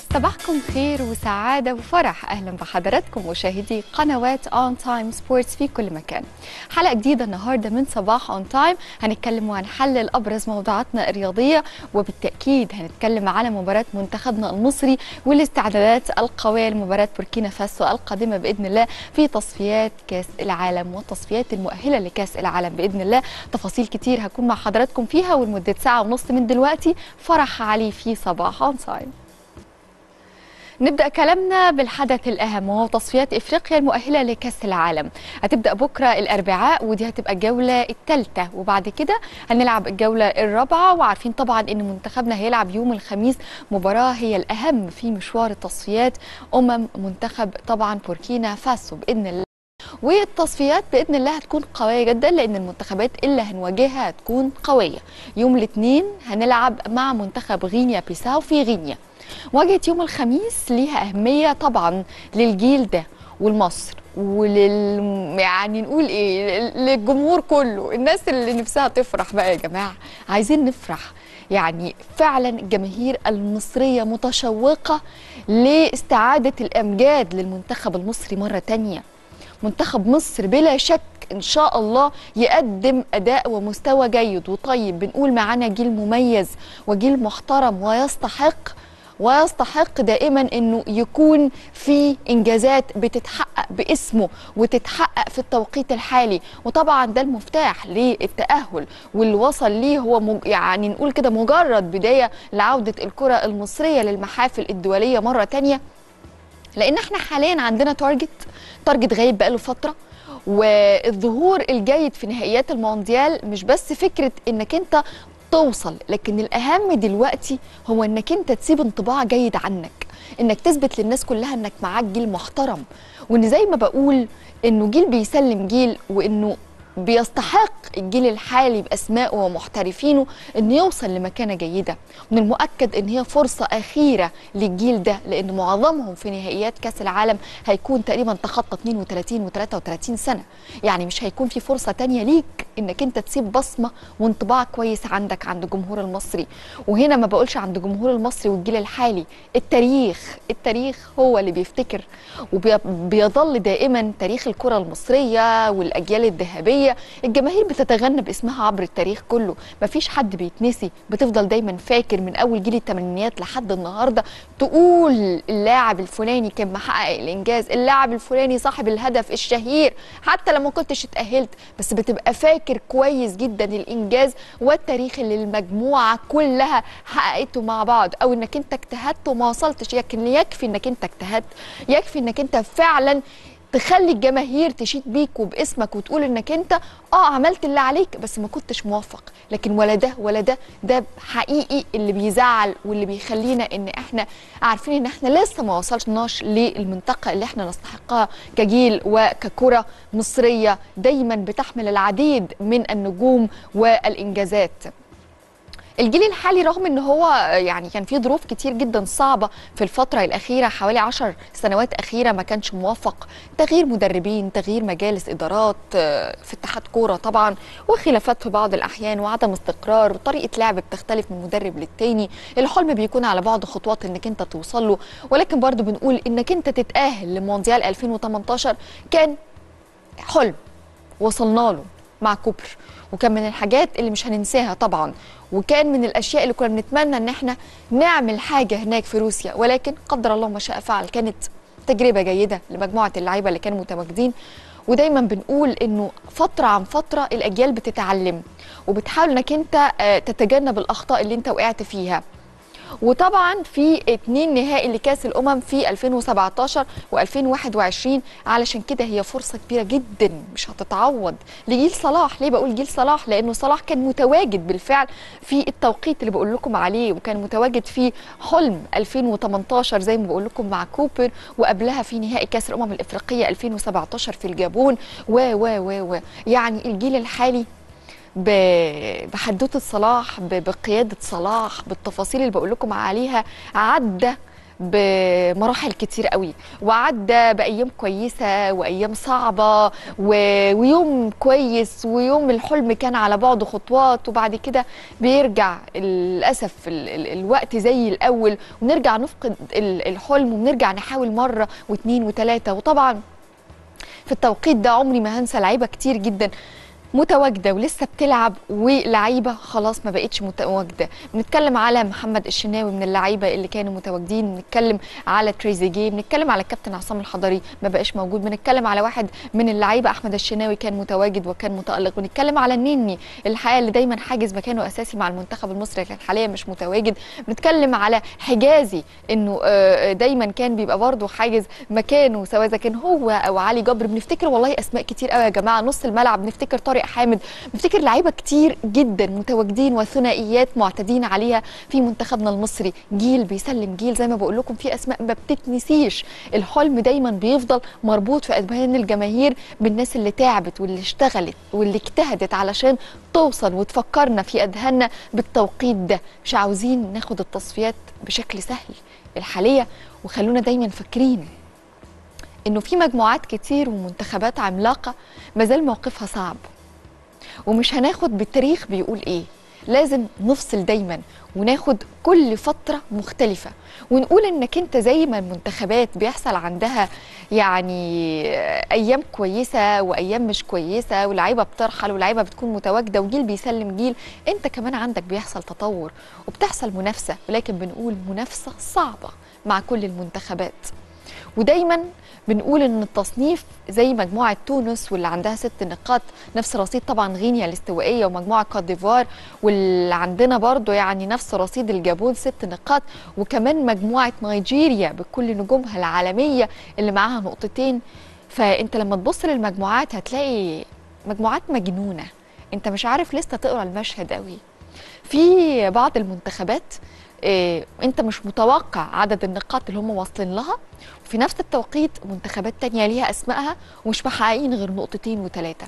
صباحكم خير وسعادة وفرح أهلا بحضراتكم مشاهدي قنوات اون تايم سبورتس في كل مكان حلقة جديدة النهاردة من صباح اون تايم هنتكلم وهنحلل أبرز موضوعاتنا الرياضية وبالتأكيد هنتكلم على مباراة منتخبنا المصري والاستعدادات القوية لمباراة بوركينا فاسو القادمة بإذن الله في تصفيات كأس العالم والتصفيات المؤهلة لكأس العالم بإذن الله تفاصيل كتير هكون مع حضراتكم فيها ولمدة ساعة ونص من دلوقتي فرح علي في صباح اون تايم نبدا كلامنا بالحدث الاهم وهو تصفيات افريقيا المؤهله لكاس العالم هتبدا بكره الاربعاء ودي هتبقى الجوله الثالثه وبعد كده هنلعب الجوله الرابعه وعارفين طبعا ان منتخبنا هيلعب يوم الخميس مباراه هي الاهم في مشوار التصفيات امم منتخب طبعا بوركينا فاسو باذن الله والتصفيات باذن الله هتكون قويه جدا لان المنتخبات اللي هنواجهها هتكون قويه يوم الاثنين هنلعب مع منتخب غينيا بيساو في غينيا مواجهه يوم الخميس ليها اهميه طبعا للجيل ده والمصر ولل يعني نقول ايه للجمهور كله الناس اللي نفسها تفرح بقى يا جماعه عايزين نفرح يعني فعلا الجماهير المصريه متشوقه لاستعاده الامجاد للمنتخب المصري مره تانيه منتخب مصر بلا شك ان شاء الله يقدم اداء ومستوى جيد وطيب بنقول معانا جيل مميز وجيل محترم ويستحق ويستحق دائما انه يكون في انجازات بتتحقق باسمه وتتحقق في التوقيت الحالي وطبعا ده المفتاح للتاهل واللي وصل ليه هو مج... يعني نقول كده مجرد بدايه لعوده الكره المصريه للمحافل الدوليه مره تانية لان احنا حاليا عندنا تارجت تارجت غايب بقاله فتره والظهور الجيد في نهائيات المونديال مش بس فكره انك انت توصل لكن الاهم دلوقتي هو انك انت تسيب انطباع جيد عنك انك تثبت للناس كلها انك معاك جيل محترم وان زي ما بقول انه جيل بيسلم جيل وانه بيستحق الجيل الحالي باسمائه ومحترفينه انه يوصل لمكانه جيده من المؤكد ان هي فرصه اخيره للجيل ده لان معظمهم في نهائيات كاس العالم هيكون تقريبا تخطى 32 و33 سنه يعني مش هيكون في فرصه تانية ليك انك انت تسيب بصمه وانطباع كويس عندك عند الجمهور المصري وهنا ما بقولش عند الجمهور المصري والجيل الحالي التاريخ التاريخ هو اللي بيفتكر وبيظل دائما تاريخ الكره المصريه والاجيال الذهبيه الجماهير بتتغنى باسمها عبر التاريخ كله مفيش حد بيتنسي بتفضل دايما فاكر من اول جيل الثمانينيات لحد النهارده تقول اللاعب الفلاني كان محقق الانجاز اللاعب الفلاني صاحب الهدف الشهير حتى لما كنتش اتاهلت بس بتبقى فاكر كويس جدا الانجاز والتاريخ اللي المجموعه كلها حققته مع بعض او انك انت اجتهدت وما وصلتش لكن يكفي انك انت اجتهدت يكفي انك انت فعلا تخلي الجماهير تشيد بيك وباسمك وتقول انك انت اه عملت اللي عليك بس ما كنتش موفق لكن ولا ده ولا ده ده حقيقي اللي بيزعل واللي بيخلينا ان احنا عارفين ان احنا لسه ما وصلناش للمنطقه اللي احنا نستحقها كجيل وككره مصريه دايما بتحمل العديد من النجوم والانجازات الجيل الحالي رغم ان هو يعني كان في ظروف كتير جدا صعبه في الفتره الاخيره حوالي عشر سنوات اخيره ما كانش موفق تغيير مدربين تغيير مجالس ادارات في اتحاد كوره طبعا وخلافات في بعض الاحيان وعدم استقرار وطريقه لعب بتختلف من مدرب للتاني الحلم بيكون على بعض خطوات انك انت توصل له ولكن برضو بنقول انك انت تتاهل لمونديال 2018 كان حلم وصلنا له مع كوبر وكان من الحاجات اللي مش هننساها طبعا وكان من الاشياء اللي كنا بنتمنى ان احنا نعمل حاجه هناك في روسيا ولكن قدر الله ما شاء فعل كانت تجربه جيده لمجموعه اللعيبه اللي كانوا متواجدين ودايما بنقول انه فتره عن فتره الاجيال بتتعلم وبتحاول انك انت تتجنب الاخطاء اللي انت وقعت فيها وطبعا في اتنين نهائي لكاس الامم في 2017 و2021 علشان كده هي فرصه كبيره جدا مش هتتعوض لجيل صلاح ليه بقول جيل صلاح لانه صلاح كان متواجد بالفعل في التوقيت اللي بقول لكم عليه وكان متواجد في حلم 2018 زي ما بقول لكم مع كوبر وقبلها في نهائي كاس الامم الافريقيه 2017 في الجابون و و و و يعني الجيل الحالي بحدوته صلاح بقياده صلاح بالتفاصيل اللي بقول لكم عليها عدى بمراحل كتير قوي وعدى بايام كويسه وايام صعبه و... ويوم كويس ويوم الحلم كان على بعد خطوات وبعد كده بيرجع للاسف ال... ال... الوقت زي الاول ونرجع نفقد ال... الحلم ونرجع نحاول مره واثنين وثلاثه وطبعا في التوقيت ده عمري ما هنسى لعيبه كتير جدا متواجده ولسه بتلعب ولعيبه خلاص ما بقتش متواجده بنتكلم على محمد الشناوي من اللعيبه اللي كانوا متواجدين بنتكلم على تريزيجيه بنتكلم على الكابتن عصام الحضري ما بقاش موجود بنتكلم على واحد من اللعيبه احمد الشناوي كان متواجد وكان متالق بنتكلم على النني الحقيقه اللي دايما حاجز مكانه اساسي مع المنتخب المصري لكن حاليا مش متواجد بنتكلم على حجازي انه آه، دايما كان بيبقى برضه حاجز مكانه سواء اذا كان هو او علي جبر بنفتكر والله اسماء كتير قوي يا جماعه نص الملعب بنفتكر طارق حامد بنفتكر لعيبه كتير جدا متواجدين وثنائيات معتادين عليها في منتخبنا المصري جيل بيسلم جيل زي ما بقول لكم في اسماء ما بتتنسيش الحلم دايما بيفضل مربوط في اذهان الجماهير بالناس اللي تعبت واللي اشتغلت واللي اجتهدت علشان توصل وتفكرنا في اذهاننا بالتوقيت ده مش عاوزين ناخد التصفيات بشكل سهل الحاليه وخلونا دايما فاكرين انه في مجموعات كتير ومنتخبات عملاقه مازال موقفها صعب ومش هناخد بالتاريخ بيقول ايه لازم نفصل دايما وناخد كل فترة مختلفة ونقول انك انت زي ما المنتخبات بيحصل عندها يعني ايام كويسة وايام مش كويسة ولاعيبة بترحل ولاعيبة بتكون متواجدة وجيل بيسلم جيل انت كمان عندك بيحصل تطور وبتحصل منافسة ولكن بنقول منافسة صعبة مع كل المنتخبات ودايما بنقول ان التصنيف زي مجموعه تونس واللي عندها ست نقاط نفس رصيد طبعا غينيا الاستوائيه ومجموعه كوت ديفوار واللي عندنا برضو يعني نفس رصيد الجابون ست نقاط وكمان مجموعه نيجيريا بكل نجومها العالميه اللي معاها نقطتين فانت لما تبص للمجموعات هتلاقي مجموعات مجنونه انت مش عارف لسه تقرا المشهد قوي في بعض المنتخبات إيه انت مش متوقع عدد النقاط اللي هم واصلين لها وفي نفس التوقيت منتخبات تانية ليها اسمائها ومش محققين غير نقطتين وثلاثه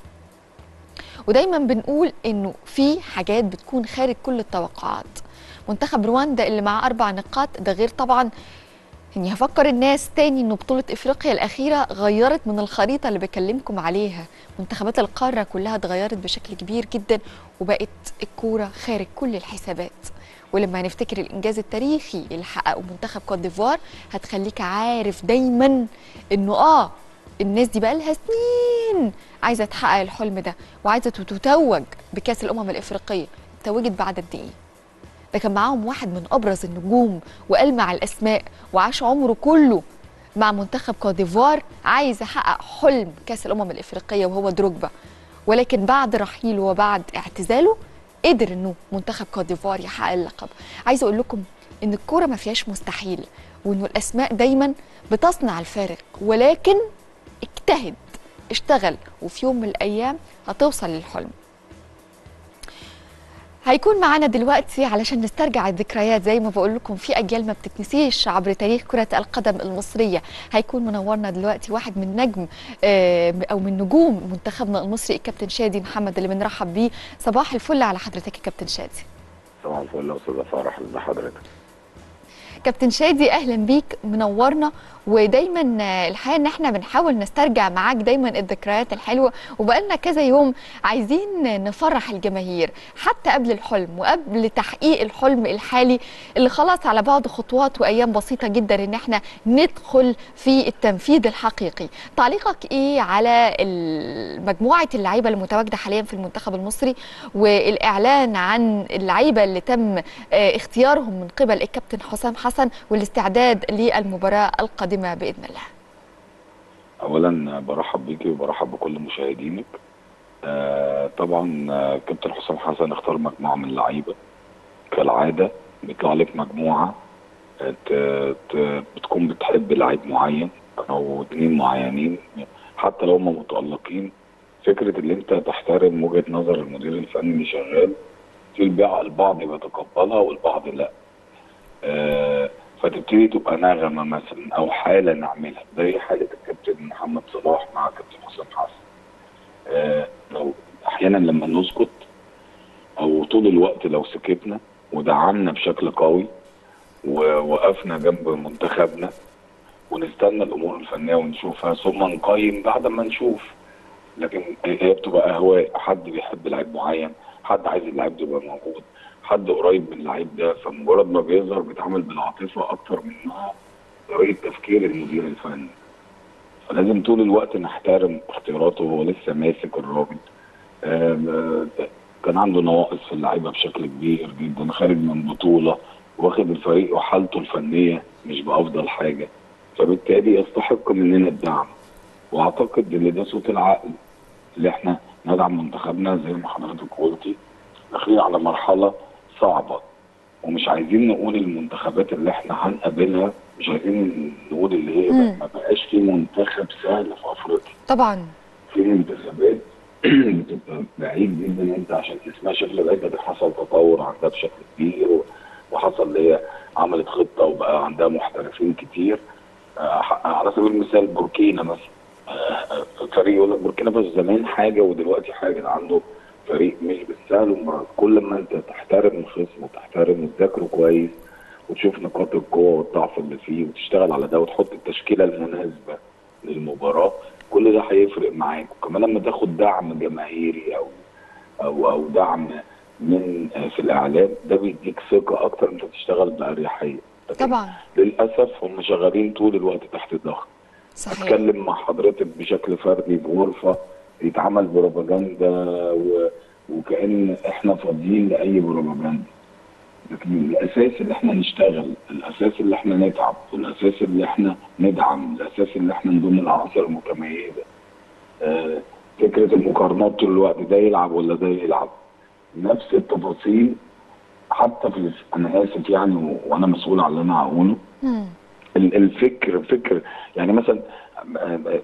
ودايما بنقول انه في حاجات بتكون خارج كل التوقعات منتخب رواندا اللي معاه اربع نقاط ده غير طبعا اني هفكر الناس تاني انه بطولة افريقيا الاخيرة غيرت من الخريطة اللي بكلمكم عليها منتخبات القارة كلها اتغيرت بشكل كبير جدا وبقت الكورة خارج كل الحسابات ولما هنفتكر الانجاز التاريخي اللي حققه منتخب كوت ديفوار هتخليك عارف دايما انه اه الناس دي بقى لها سنين عايزه تحقق الحلم ده وعايزه تتوج بكاس الامم الافريقيه توجت بعد قد ايه ده كان معاهم واحد من ابرز النجوم والمع الاسماء وعاش عمره كله مع منتخب كوت ديفوار عايز يحقق حلم كاس الامم الافريقيه وهو دروجبا ولكن بعد رحيله وبعد اعتزاله قدر انه منتخب كوت ديفوار يحقق اللقب عايزه اقول لكم ان الكوره ما فيهاش مستحيل وانه الاسماء دايما بتصنع الفارق ولكن اجتهد اشتغل وفي يوم من الايام هتوصل للحلم هيكون معانا دلوقتي علشان نسترجع الذكريات زي ما بقول لكم في اجيال ما بتتنسيش عبر تاريخ كره القدم المصريه هيكون منورنا دلوقتي واحد من نجم آه، او من نجوم منتخبنا المصري الكابتن شادي محمد اللي بنرحب بيه صباح الفل على حضرتك يا كابتن شادي صباح الفل يا استاذه فرح ازي حضرتك كابتن شادي اهلا بيك منورنا ودايما آه، الحقيقه ان احنا بنحاول نسترجع معاك دايما الذكريات الحلوه وبقالنا كذا يوم عايزين نفرح الجماهير حتى قبل الحلم وقبل تحقيق الحلم الحالي اللي خلاص على بعد خطوات وايام بسيطه جدا ان احنا ندخل في التنفيذ الحقيقي تعليقك ايه على ال- مجموعه اللعيبه المتواجده حاليا في المنتخب المصري والاعلان عن اللعيبه اللي تم آه، اختيارهم من قبل الكابتن حسام حسن والاستعداد للمباراه القادمه باذن الله اولا برحب بيكي وبرحب بكل مشاهدينك آه طبعا آه، كابتن حسام حسن اختار مجموعه من اللعيبه كالعاده بيطلع لك مجموعه آه، ت- ت- بتكون بتحب لعيب معين او اتنين معينين حتى لو هم متالقين فكره ان انت تحترم وجهه نظر المدير الفني اللي شغال في البيع البعض بيتقبلها والبعض لا آه، فتبتدي تبقى نغمه مثلا او حاله نعملها زي حاله الكابتن محمد صلاح مع كابتن حسام حسن آه، لو احيانا لما نسكت او طول الوقت لو سكتنا ودعمنا بشكل قوي ووقفنا جنب منتخبنا ونستنى الامور الفنيه ونشوفها ثم نقيم بعد ما نشوف لكن هي بتبقى اهواء حد بيحب لعيب معين حد عايز اللعيب ده يبقى موجود حد قريب من اللعيب ده فمجرد ما بيظهر بيتعامل بالعاطفه اكتر منها طريقه تفكير المدير الفني فلازم طول الوقت نحترم اختياراته وهو لسه ماسك الراجل آم، آه، كان عنده نواقص في اللعيبه بشكل كبير جدا خارج من بطوله واخد الفريق وحالته الفنيه مش بافضل حاجه فبالتالي يستحق مننا الدعم واعتقد ان ده صوت العقل اللي احنا ندعم منتخبنا زي ما حضرتك قلتي داخلين على مرحله صعبه ومش عايزين نقول المنتخبات اللي احنا هنقابلها مش عايزين نقول اللي هي مم. ما بقاش في منتخب سهل في افريقيا طبعا في منتخبات بتبقى بعيد جدا انت عشان اسمها شكل بعيد ده حصل تطور عندها بشكل كبير و- وحصل اللي هي عملت خطه وبقى عندها محترفين كتير آه، ح- على سبيل المثال بوركينا مثلا آه، آه، فريق يقول لك بوركينا فاسو زمان حاجه ودلوقتي حاجه ده عنده فريق مش بالسهل ومرات كل ما انت تحترم الخصم وتحترم وتذاكره كويس وتشوف نقاط القوه والضعف اللي فيه وتشتغل على ده وتحط التشكيله المناسبه للمباراه كل ده هيفرق معاك وكمان لما تاخد دعم جماهيري او او او دعم من آه، في الاعلام ده بيديك ثقه اكتر انت تشتغل باريحيه لكن طبعا للاسف هم شغالين طول الوقت تحت ضغط صحيح اتكلم مع حضرتك بشكل فردي بغرفه يتعمل بروباجندا و... وكأن احنا فاضيين لاي بروباجندا لكن الاساس اللي احنا نشتغل الاساس اللي احنا نتعب الاساس اللي احنا ندعم الاساس اللي احنا نضم العناصر المتميزه آه، فكره المقارنات طول الوقت ده يلعب ولا ده يلعب نفس التفاصيل حتى في انا اسف يعني و- وانا مسؤول على اللي انا هقوله مم. ال- الفكر فكر يعني مثلا آه، آه،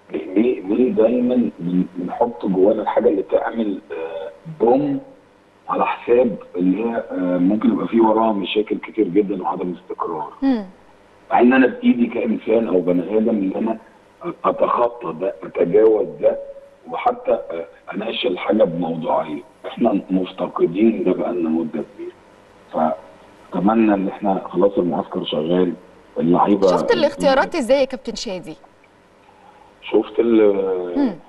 ليه ليه دايما بن- بنحط جوانا الحاجه اللي تعمل آه، بوم على حساب اللي هي آه، ممكن يبقى فيه وراها مشاكل كتير جدا وعدم استقرار مم. مع ان انا بايدي كانسان او بني ادم ان انا اتخطى ده اتجاوز ده وحتى آه، اناقش الحاجه بموضوعيه احنا مفتقدين ده بقالنا مده كبيره فاتمنى ان احنا خلاص المعسكر شغال اللعيبه شفت الاختيارات ازاي يا كابتن شادي شفت ال مم.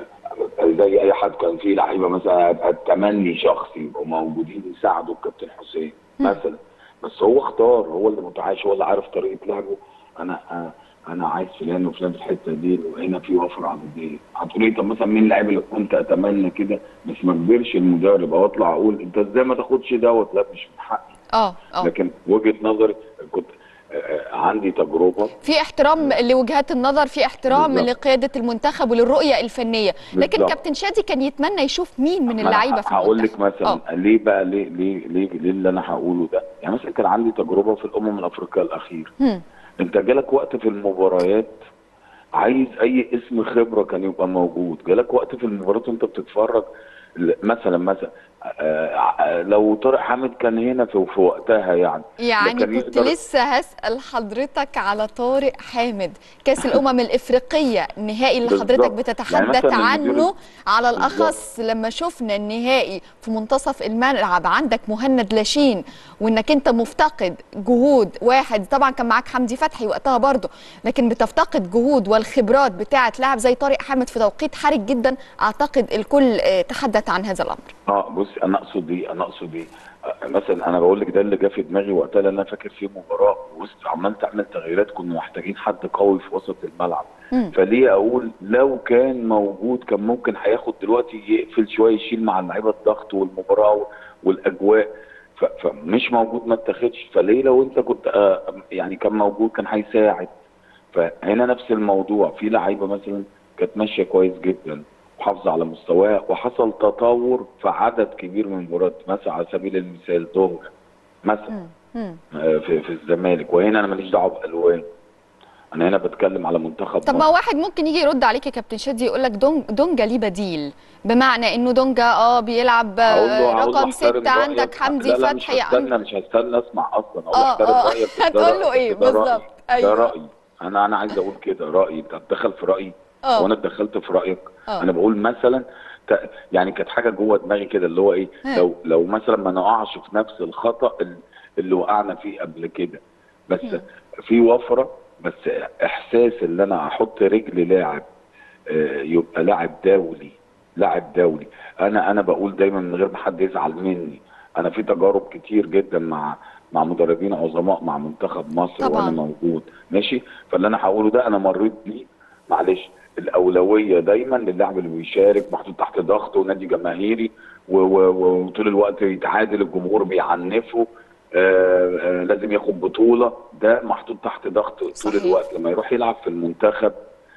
زي اي حد كان فيه لعيبه مثلا التمني شخصي يبقوا موجودين يساعدوا الكابتن حسين مثلا بس هو اختار هو اللي متعايش هو اللي عارف طريقه لعبه انا آه، انا عايز فلان وفلان في الحته دي وهنا في وفره عدديه هتقولي طب مثلا مين اللاعب اللي كنت اتمنى كده بس ما اجبرش المدرب او اطلع اقول انت ازاي ما تاخدش دوت لا مش من حقي اه اه لكن وجهه نظري كنت آه، آه، عندي تجربه في احترام لوجهات النظر في احترام بالظبط. لقياده المنتخب وللرؤيه الفنيه لكن بالظبط. كابتن شادي كان يتمنى يشوف مين من ما أنا اللعيبه في هقول لك المنتخب مثلا آه. ليه بقى ليه ليه ليه ليه اللي انا هقوله ده يعني مثلا كان عندي تجربه في الامم الافريقيه الاخيره مم. انت جالك وقت في المباريات عايز اي اسم خبره كان يبقى موجود جالك وقت في المباريات وانت بتتفرج ل- مثلا مثلا آه، آه، لو طارق حامد كان هنا في, في وقتها يعني يعني لكن كنت يقدر- لسه هسأل حضرتك على طارق حامد كأس الأمم الإفريقية النهائي اللي بالظبط. حضرتك يعني بتتحدث مثلا عنه المدير- على الأخص لما شفنا النهائي في منتصف الملعب عندك مهند لاشين وإنك أنت مفتقد جهود واحد طبعا كان معاك حمدي فتحي وقتها برضه لكن بتفتقد جهود والخبرات بتاعة لاعب زي طارق حامد في توقيت حرج جدا أعتقد الكل آه، تحدث عن هذا الأمر اه بص انا اقصد ايه انا اقصد ايه آه، مثلا انا بقول لك ده اللي جه في دماغي وقتها لان انا فاكر في مباراه وسط عمال تعمل تغييرات كنا محتاجين حد قوي في وسط الملعب مم. فليه اقول لو كان موجود كان ممكن هياخد دلوقتي يقفل شويه يشيل مع اللعيبه الضغط والمباراه والاجواء ف- فمش موجود ما اتاخدش فليه لو انت كنت آه، يعني كان موجود كان هيساعد فهنا نفس الموضوع في لعيبه مثلا كانت ماشيه كويس جدا وحافظه على مستواها وحصل تطور في عدد كبير من المباريات مثلا على سبيل المثال دونجا مثلا مم. مم. آه، في في الزمالك وهنا انا ماليش دعوه بالوان انا هنا بتكلم على منتخب طب ما مصر. واحد ممكن يجي يرد عليك يا كابتن شادي يقول لك دونج دونجا ليه بديل بمعنى انه دونجا اه بيلعب هقول له- آه، هقول له رقم احترم ستة عندك رأيك. حمدي لا لا مش فتحي هستنى عندك مش هستنى اسمع اصلا اقول اه احترم اه رايك بس ده هتقول له رأيي، ايه بس ده بالظبط رأيي. ده ايوه رايي انا انا عايز اقول كده رايي انت هتدخل في رايي اه وانا اتدخلت في رايك اه انا بقول مثلا ت- يعني كانت حاجه جوه دماغي كده اللي هو ايه ها. لو لو مثلا ما نقعش في نفس الخطا ال- اللي وقعنا فيه قبل كده بس مم. في وفره بس احساس ان انا احط رجل لاعب آه، يبقى لاعب دولي لاعب دولي انا انا بقول دايما من غير ما حد يزعل مني انا في تجارب كتير جدا مع مع مدربين عظماء مع منتخب مصر طبعاً. وانا موجود ماشي فاللي انا هقوله ده انا مريت بيه معلش الاولويه دايما للاعب اللي بيشارك محطوط تحت ضغط ونادي جماهيري و- و- وطول الوقت يتعادل الجمهور بيعنفه آه آه لازم ياخد بطوله ده محطوط تحت ضغط طول صحيح. الوقت لما يروح يلعب في المنتخب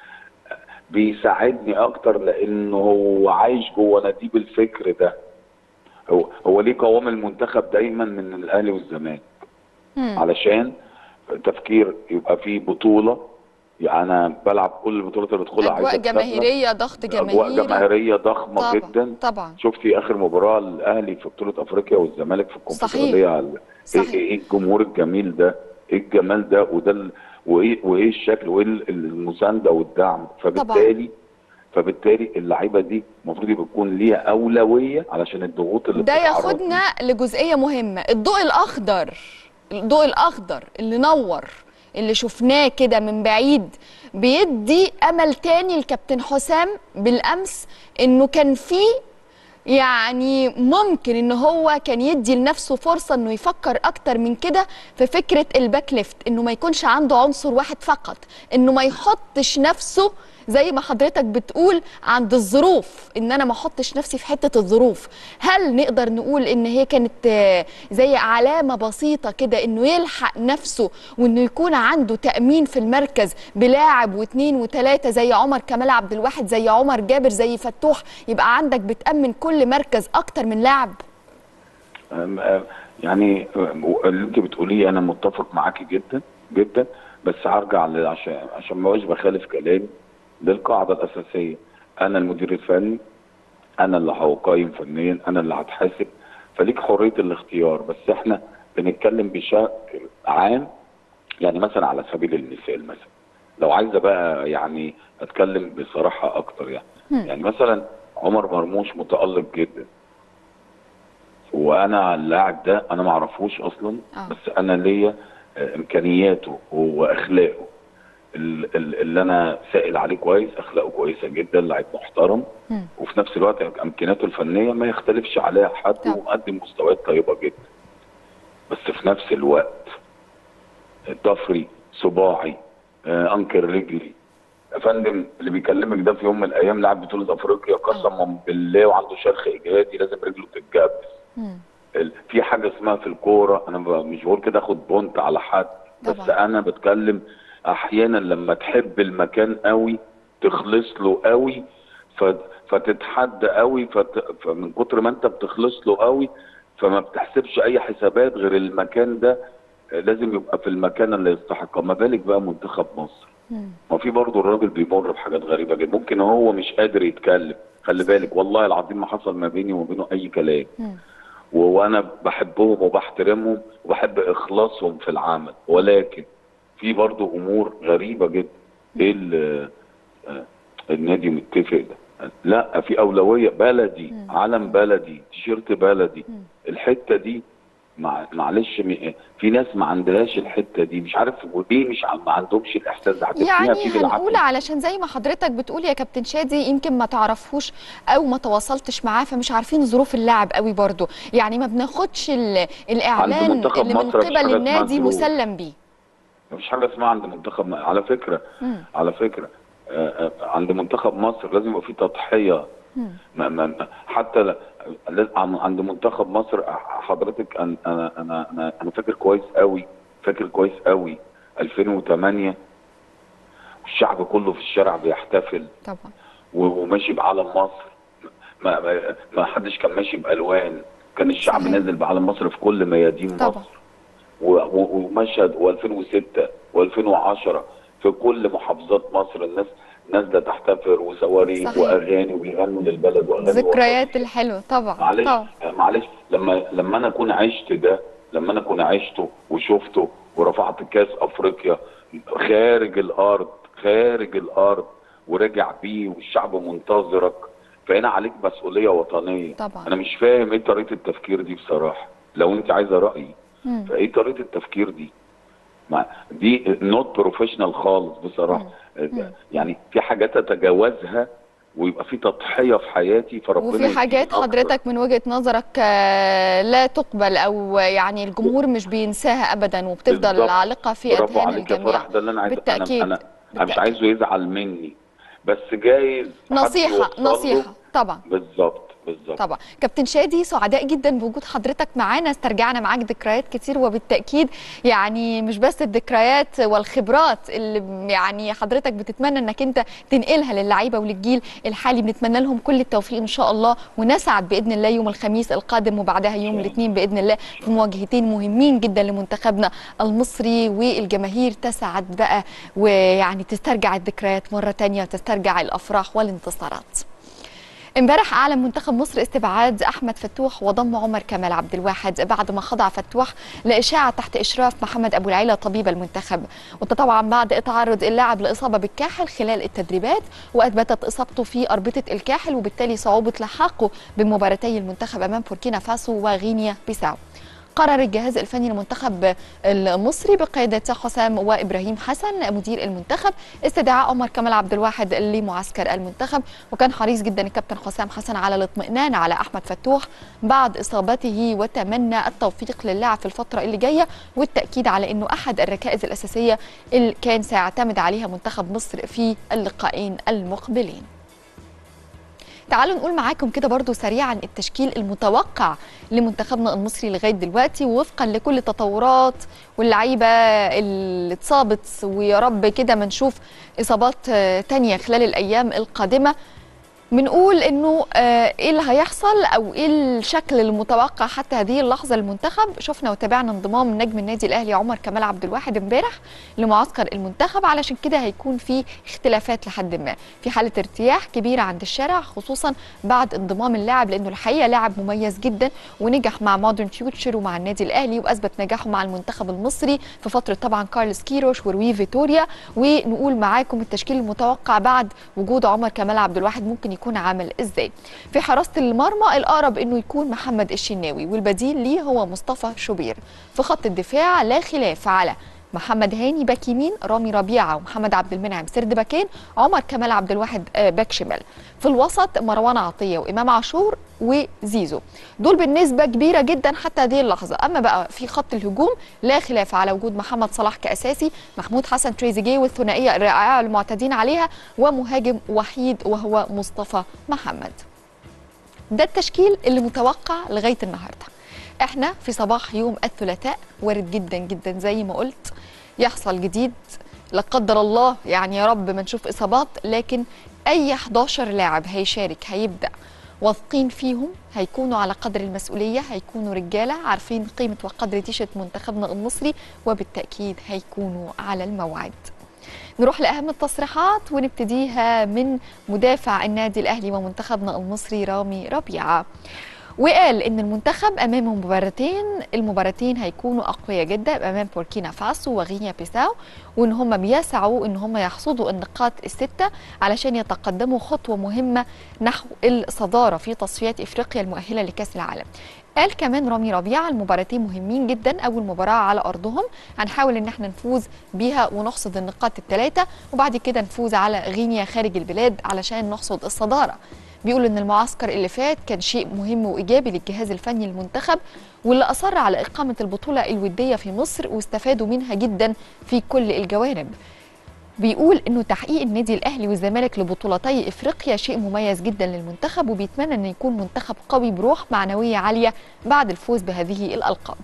بيساعدني اكتر لانه هو عايش جوه نديب الفكر ده هو هو ليه قوام المنتخب دايما من الاهلي والزمالك مم. علشان تفكير يبقى فيه بطوله يعني انا بلعب كل البطولات اللي بدخلها اجواء عايز أكسبها. جماهيريه ضغط اجواء جماهيري جماهيريه ضخمه طبعا جدا طبعا شفتي اخر مباراه الاهلي في بطوله افريقيا والزمالك في الكونفدراليه على- ايه صحيح. ايه الجمهور الجميل ده ايه الجمال ده وده ال... وايه وايه الشكل وايه ال- المسانده والدعم فبالتالي فبالتالي اللعيبه دي المفروض يبقى يكون ليها اولويه علشان الضغوط اللي ده بتتعرض ياخدنا لجزئيه مهمه الضوء الاخضر الضوء الاخضر اللي نور اللي شفناه كده من بعيد بيدي امل تاني لكابتن حسام بالامس انه كان في يعني ممكن ان هو كان يدي لنفسه فرصه انه يفكر اكتر من كده في فكره الباك ليفت انه ما يكونش عنده عنصر واحد فقط انه ما يحطش نفسه زي ما حضرتك بتقول عند الظروف ان انا ما احطش نفسي في حته الظروف هل نقدر نقول ان هي كانت آه، زي علامه بسيطه كده انه يلحق نفسه وانه يكون عنده تامين في المركز بلاعب واثنين وثلاثه زي عمر كمال عبد الواحد زي عمر جابر زي فتوح يبقى عندك بتامن كل مركز اكتر من لاعب أم- أم- يعني أم، اللي انت بتقوليه انا متفق معاكي جدا جدا بس هرجع ل- عشان عشان ما بقاش بخالف كلامي للقاعده الاساسيه انا المدير الفني انا اللي هقيم فنيا انا اللي هتحاسب فليك حريه الاختيار بس احنا بنتكلم بشكل عام يعني مثلا على سبيل المثال مثلا لو عايزه بقى يعني اتكلم بصراحه اكتر يعني هم. يعني مثلا عمر مرموش متالق جدا وانا اللاعب ده انا ما اعرفوش اصلا آه. بس انا ليا آه، امكانياته واخلاقه ال- ال- اللي انا سائل عليه كويس اخلاقه كويسه جدا لعيب محترم مم. وفي نفس الوقت امكانياته الفنيه ما يختلفش عليها حد طبعا. ومقدم مستويات طيبه جدا بس في نفس الوقت ضفري صباعي آه، انكر رجلي يا فندم اللي بيكلمك ده في يوم من الايام لعب بطوله افريقيا قسما بالله وعنده شرخ اجهادي لازم رجله تتجبس مم. ال- في حاجه اسمها في الكوره انا ب- مش بقول كده اخد بونت على حد بس طبعا. انا بتكلم احيانا لما تحب المكان قوي تخلص له قوي ف- فتتحدى قوي فت... فمن كتر ما انت بتخلص له قوي فما بتحسبش اي حسابات غير المكان ده آه، لازم يبقى في المكان اللي يستحقه ما بالك بقى منتخب مصر مم. ما في برضه الراجل بيمر بحاجات غريبه جدا ممكن هو مش قادر يتكلم خلي بالك والله العظيم ما حصل ما بيني وما بينه اي كلام مم. و- وانا بحبهم وبحترمهم وبحب اخلاصهم في العمل ولكن في برضه امور غريبه جدا ايه ال- آه، النادي متفق ده لا في اولويه بلدي علم بلدي تيشيرت بلدي الحته دي مع معلش م- في ناس ما عندهاش الحته دي مش عارف وليه مش ع- ما عندهمش الاحساس ده هتبنيها يعني فيه هنقول بالعافيه علشان زي ما حضرتك بتقول يا كابتن شادي يمكن ما تعرفوش او ما تواصلتش معاه فمش عارفين ظروف اللاعب قوي برضو يعني ما بناخدش ال- الاعلان منتخب اللي من مصر مفيش قبل حاجة اسمها النادي ظروف. مسلم بيه مفيش حاجه اسمها عند منتخب م- على فكره مم. على فكره آه، آه، عند منتخب مصر لازم يبقى في تضحيه مم. ما ما ما- حتى ل- ل- عن- عند منتخب مصر حضرتك انا انا انا انا, أنا فاكر كويس قوي فاكر كويس قوي 2008 الشعب كله في الشارع بيحتفل طبعا و- وماشي بعلم مصر ما ما, ما حدش كان ماشي بالوان كان الشعب صحيح. نازل بعلم مصر في كل ميادين طبعا. مصر و- و- ومشهد و2006 و2010 في كل محافظات مصر الناس نازله تحتفل وصواريخ صحيح. واغاني وبيغنوا للبلد واغاني ذكريات وطنية. الحلوه طبعا معلش طبعا معلش لما لما انا اكون عشت ده لما انا اكون عشته وشفته ورفعت كاس افريقيا خارج الارض خارج الارض ورجع بيه والشعب منتظرك فهنا عليك مسؤوليه وطنيه طبعا. انا مش فاهم ايه طريقه التفكير دي بصراحه لو انت عايزه رايي مم. فايه طريقه التفكير دي ما دي نوت بروفيشنال خالص بصراحه يعني في حاجات اتجاوزها ويبقى في تضحيه في حياتي فربنا وفي يديني حاجات أكتر. حضرتك من وجهة نظرك آه، لا تقبل او يعني الجمهور مش بينساها ابدا وبتفضل بالظبط. عالقة في برافو اذهان عليك يا الجميع فرح ده اللي انا عايز بالتأكيد. انا انا, أنا مش بالتأكيد. عايزه يزعل مني بس جايز حد نصيحة يوصل له- نصيحة طبعا بالظبط بالظبط طبعا كابتن شادي سعداء جدا بوجود حضرتك معانا استرجعنا معاك ذكريات كتير وبالتاكيد يعني مش بس الذكريات والخبرات اللي يعني حضرتك بتتمنى انك انت تنقلها للعيبه وللجيل الحالي بنتمنى لهم كل التوفيق ان شاء الله ونسعد باذن الله يوم الخميس القادم وبعدها يوم الاثنين باذن الله في مواجهتين مهمين جدا لمنتخبنا المصري والجماهير تسعد بقى ويعني تسترجع الذكريات مره تانية وتسترجع الافراح والانتصارات امبارح اعلن منتخب مصر استبعاد احمد فتوح وضم عمر كمال عبد الواحد بعد ما خضع فتوح لاشاعه تحت اشراف محمد ابو العيله طبيب المنتخب وده طبعا بعد تعرض اللاعب لاصابه بالكاحل خلال التدريبات واثبتت اصابته في اربطه الكاحل وبالتالي صعوبه لحاقه بمباراتي المنتخب امام بوركينا فاسو وغينيا بيساو قرر الجهاز الفني للمنتخب المصري بقيادة حسام وإبراهيم حسن مدير المنتخب استدعاء عمر كمال عبد الواحد لمعسكر المنتخب وكان حريص جدا الكابتن حسام حسن على الاطمئنان على أحمد فتوح بعد إصابته وتمنى التوفيق للاعب في الفترة اللي جاية والتأكيد على أنه أحد الركائز الأساسية اللي كان سيعتمد عليها منتخب مصر في اللقاءين المقبلين تعالوا نقول معاكم كده برضو سريعا التشكيل المتوقع لمنتخبنا المصري لغايه دلوقتي وفقا لكل التطورات واللعيبه اللي اتصابت ويا رب كده ما نشوف اصابات آه، تانية خلال الايام القادمه بنقول انه آه، ايه اللي هيحصل او ايه الشكل المتوقع حتى هذه اللحظه للمنتخب شفنا وتابعنا انضمام نجم النادي الاهلي عمر كمال عبد الواحد امبارح لمعسكر المنتخب علشان كده هيكون في اختلافات لحد ما في حاله ارتياح كبيره عند الشارع خصوصا بعد انضمام اللاعب لانه الحقيقه لاعب مميز جدا ونجح مع مودرن فيوتشر ومع النادي الاهلي واثبت نجاحه مع المنتخب المصري في فتره طبعا كارلس كيروش وروي فيتوريا ونقول معاكم التشكيل المتوقع بعد وجود عمر كمال عبد الواحد ممكن يكون عامل ازاي في حراسه المرمى الاقرب انه يكون محمد الشناوي والبديل ليه هو مصطفى شوبير في خط الدفاع لا خلاف على محمد هاني باك يمين رامي ربيعه ومحمد عبد المنعم سرد باكين عمر كمال عبد الواحد آه، باك شمال في الوسط مروان عطيه وامام عاشور وزيزو دول بالنسبه كبيره جدا حتى هذه اللحظه اما بقى في خط الهجوم لا خلاف على وجود محمد صلاح كاساسي محمود حسن تريزيجيه والثنائيه الرائعه المعتادين عليها ومهاجم وحيد وهو مصطفى محمد ده التشكيل اللي متوقع لغايه النهارده احنا في صباح يوم الثلاثاء وارد جدا جدا زي ما قلت يحصل جديد لا قدر الله يعني يا رب ما نشوف اصابات لكن اي 11 لاعب هيشارك هيبدا واثقين فيهم هيكونوا على قدر المسؤوليه هيكونوا رجاله عارفين قيمه وقدر تيشرت منتخبنا المصري وبالتاكيد هيكونوا على الموعد نروح لأهم التصريحات ونبتديها من مدافع النادي الأهلي ومنتخبنا المصري رامي ربيعة وقال ان المنتخب امامه مباراتين المباراتين هيكونوا اقوياء جدا امام بوركينا فاسو وغينيا بيساو وان هم بيسعوا ان هم يحصدوا النقاط السته علشان يتقدموا خطوه مهمه نحو الصداره في تصفيات افريقيا المؤهله لكاس العالم قال كمان رامي ربيعه المباراتين مهمين جدا اول مباراه على ارضهم هنحاول ان احنا نفوز بيها ونحصد النقاط الثلاثه وبعد كده نفوز على غينيا خارج البلاد علشان نحصد الصداره بيقول ان المعسكر اللي فات كان شيء مهم وايجابي للجهاز الفني للمنتخب واللي اصر على اقامه البطوله الوديه في مصر واستفادوا منها جدا في كل الجوانب بيقول انه تحقيق النادي الاهلي والزمالك لبطولتي افريقيا شيء مميز جدا للمنتخب وبيتمنى ان يكون منتخب قوي بروح معنويه عاليه بعد الفوز بهذه الالقاب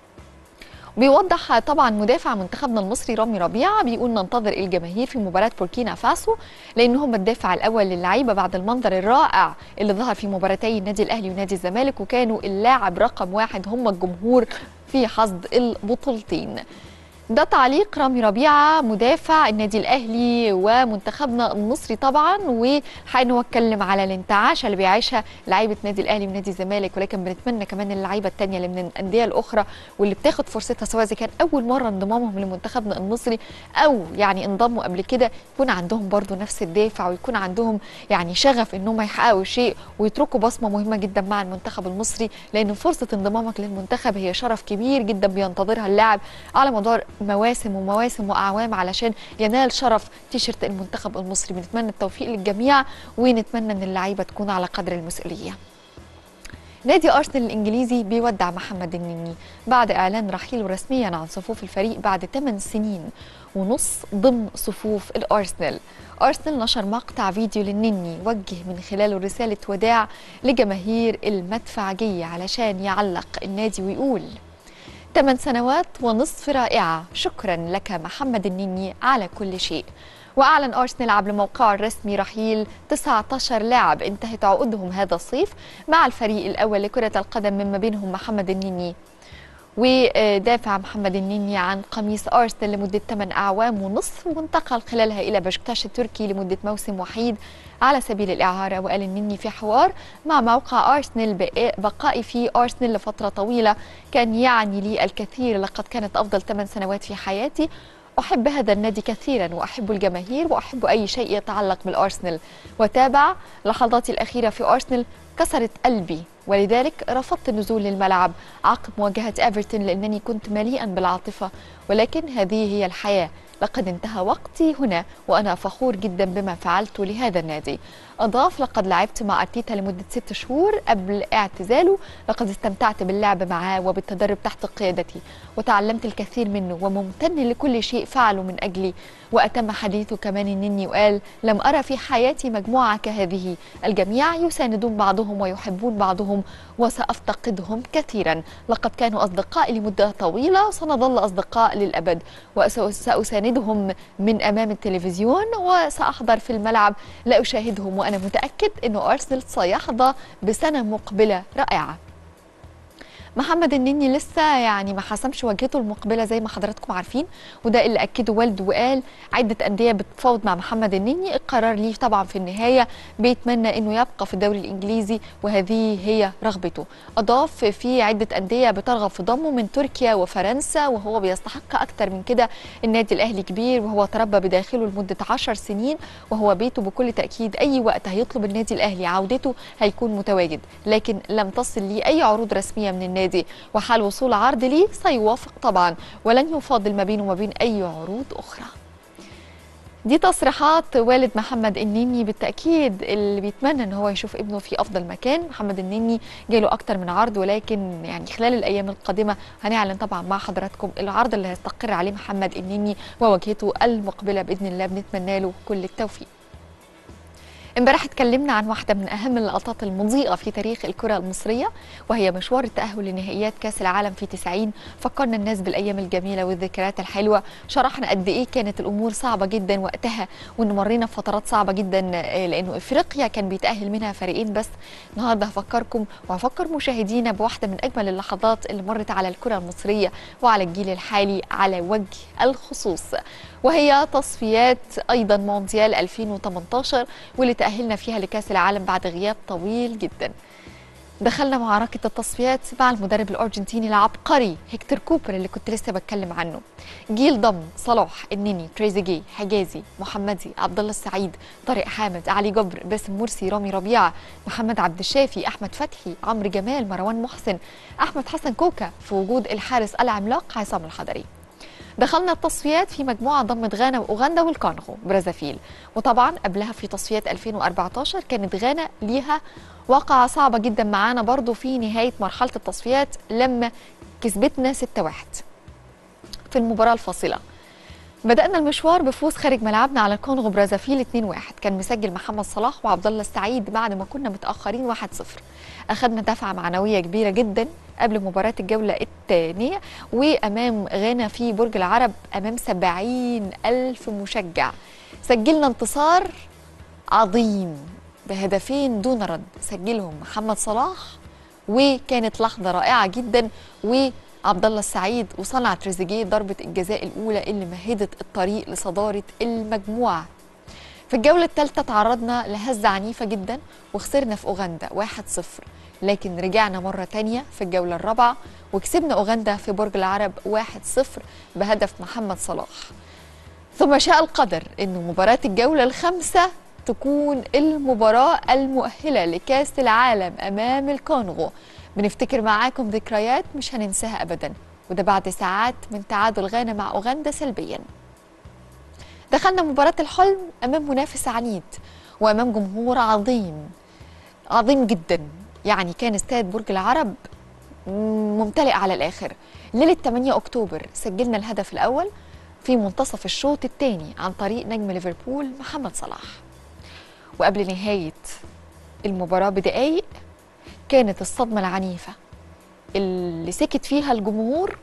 بيوضح طبعا مدافع منتخبنا المصري رامي ربيعه بيقول ننتظر الجماهير في مباراه بوركينا فاسو لان هم الدافع الاول للعيبه بعد المنظر الرائع اللي ظهر في مباراتي النادي الاهلي ونادي الزمالك وكانوا اللاعب رقم واحد هم الجمهور في حصد البطولتين ده تعليق رامي ربيعه مدافع النادي الاهلي ومنتخبنا المصري طبعا والحقيقه ان هو اتكلم على الانتعاشه اللي بيعيشها لعيبه نادي الاهلي ونادي الزمالك ولكن بنتمنى كمان اللعيبه الثانيه اللي من الانديه الاخرى واللي بتاخد فرصتها سواء اذا كان اول مره انضمامهم لمنتخبنا المصري او يعني انضموا قبل كده يكون عندهم برضو نفس الدافع ويكون عندهم يعني شغف انهم يحققوا شيء ويتركوا بصمه مهمه جدا مع المنتخب المصري لان فرصه انضمامك للمنتخب هي شرف كبير جدا بينتظرها اللاعب على مدار مواسم ومواسم واعوام علشان ينال شرف تيشرت المنتخب المصري بنتمنى التوفيق للجميع ونتمنى ان اللعيبه تكون على قدر المسؤوليه نادي ارسنال الانجليزي بيودع محمد النني بعد اعلان رحيله رسميا عن صفوف الفريق بعد 8 سنين ونص ضمن صفوف الارسنال ارسنال نشر مقطع فيديو للنني وجه من خلاله رساله وداع لجماهير المدفعجيه علشان يعلق النادي ويقول 8 سنوات ونصف رائعة شكرا لك محمد النني على كل شيء وأعلن أرسنال عبر موقعه الرسمي رحيل 19 لاعب انتهت عقودهم هذا الصيف مع الفريق الأول لكرة القدم مما بينهم محمد النني ودافع محمد النني عن قميص أرسنال لمدة 8 أعوام ونصف وانتقل خلالها إلى بشكتاش التركي لمدة موسم وحيد على سبيل الإعارة وقال النني في حوار مع موقع أرسنال بقائي في أرسنال لفترة طويلة كان يعني لي الكثير لقد كانت أفضل 8 سنوات في حياتي أحب هذا النادي كثيرا وأحب الجماهير وأحب أي شيء يتعلق بالأرسنال وتابع لحظاتي الأخيرة في أرسنال كسرت قلبي ولذلك رفضت النزول للملعب عقب مواجهة إيفرتون لأنني كنت مليئا بالعاطفة ولكن هذه هي الحياة لقد انتهى وقتي هنا وأنا فخور جدا بما فعلته لهذا النادي أضاف لقد لعبت مع أرتيتا لمدة ست شهور قبل اعتزاله لقد استمتعت باللعب معاه وبالتدرب تحت قيادتي وتعلمت الكثير منه وممتن لكل شيء فعله من أجلي وأتم حديثه كمان النني وقال لم أرى في حياتي مجموعة كهذه الجميع يساندون بعضهم ويحبون بعضهم وسأفتقدهم كثيرا لقد كانوا أصدقاء لمدة طويلة سنظل أصدقاء للأبد وسأساندهم من أمام التلفزيون وسأحضر في الملعب لا أشاهدهم وأنا متأكد أن أرسنال سيحظى بسنة مقبلة رائعة محمد النني لسه يعني ما حسمش واجهته المقبله زي ما حضراتكم عارفين وده اللي اكده والده وقال عده انديه بتفاوض مع محمد النني القرار ليه طبعا في النهايه بيتمنى انه يبقى في الدوري الانجليزي وهذه هي رغبته اضاف في عده انديه بترغب في ضمه من تركيا وفرنسا وهو بيستحق اكتر من كده النادي الاهلي كبير وهو تربى بداخله لمده 10 سنين وهو بيته بكل تاكيد اي وقت هيطلب النادي الاهلي عودته هيكون متواجد لكن لم تصل لي اي عروض رسميه من النادي النادي وحال وصول عرض ليه سيوافق طبعا ولن يفاضل ما بينه وما بين أي عروض أخرى دي تصريحات والد محمد النني بالتاكيد اللي بيتمنى ان هو يشوف ابنه في افضل مكان محمد النني جاله اكتر من عرض ولكن يعني خلال الايام القادمه هنعلن طبعا مع حضراتكم العرض اللي هيستقر عليه محمد النني وواجهته المقبله باذن الله بنتمنى له كل التوفيق امبارح اتكلمنا عن واحدة من أهم اللقطات المضيئة في تاريخ الكرة المصرية وهي مشوار التأهل لنهائيات كأس العالم في 90 فكرنا الناس بالأيام الجميلة والذكريات الحلوة شرحنا قد إيه كانت الأمور صعبة جدا وقتها وإن مرينا بفترات صعبة جدا لأنه إفريقيا كان بيتأهل منها فريقين بس النهاردة هفكركم وهفكر مشاهدينا بواحدة من أجمل اللحظات اللي مرت على الكرة المصرية وعلى الجيل الحالي على وجه الخصوص وهي تصفيات ايضا مونديال 2018 واللي تاهلنا فيها لكاس العالم بعد غياب طويل جدا دخلنا معركة التصفيات مع المدرب الأرجنتيني العبقري هيكتور كوبر اللي كنت لسه بتكلم عنه جيل ضم صلاح النني تريزيجيه حجازي محمدي عبد الله السعيد طارق حامد علي جبر باسم مرسي رامي ربيعة محمد عبد الشافي أحمد فتحي عمرو جمال مروان محسن أحمد حسن كوكا في وجود الحارس العملاق عصام الحضري دخلنا التصفيات في مجموعة ضمت غانا وأوغندا والكونغو برازافيل وطبعا قبلها في تصفيات 2014 كانت غانا ليها واقعة صعبة جدا معانا برضو في نهاية مرحلة التصفيات لما كسبتنا 6-1 في المباراة الفاصلة بدأنا المشوار بفوز خارج ملعبنا على الكونغو برازافيل 2-1 كان مسجل محمد صلاح وعبد الله السعيد بعد ما كنا متأخرين 1-0 أخذنا دفعة معنوية كبيرة جدا قبل مباراة الجولة الثانية وأمام غانا في برج العرب أمام 70 ألف مشجع سجلنا انتصار عظيم بهدفين دون رد سجلهم محمد صلاح وكانت لحظة رائعة جدا و عبد الله السعيد وصنع تريزيجيه ضربه الجزاء الاولى اللي مهدت الطريق لصداره المجموعه في الجولة الثالثة تعرضنا لهزة عنيفة جدا وخسرنا في أوغندا 1-0 لكن رجعنا مرة تانية في الجولة الرابعة وكسبنا أوغندا في برج العرب 1-0 بهدف محمد صلاح ثم شاء القدر أن مباراة الجولة الخامسة تكون المباراة المؤهلة لكأس العالم أمام الكونغو بنفتكر معاكم ذكريات مش هننساها أبدا وده بعد ساعات من تعادل غانا مع أوغندا سلبياً دخلنا مباراة الحلم أمام منافس عنيد وأمام جمهور عظيم عظيم جدا يعني كان استاد برج العرب ممتلئ على الآخر ليلة 8 أكتوبر سجلنا الهدف الأول في منتصف الشوط الثاني عن طريق نجم ليفربول محمد صلاح وقبل نهاية المباراة بدقايق كانت الصدمة العنيفة اللي سكت فيها الجمهور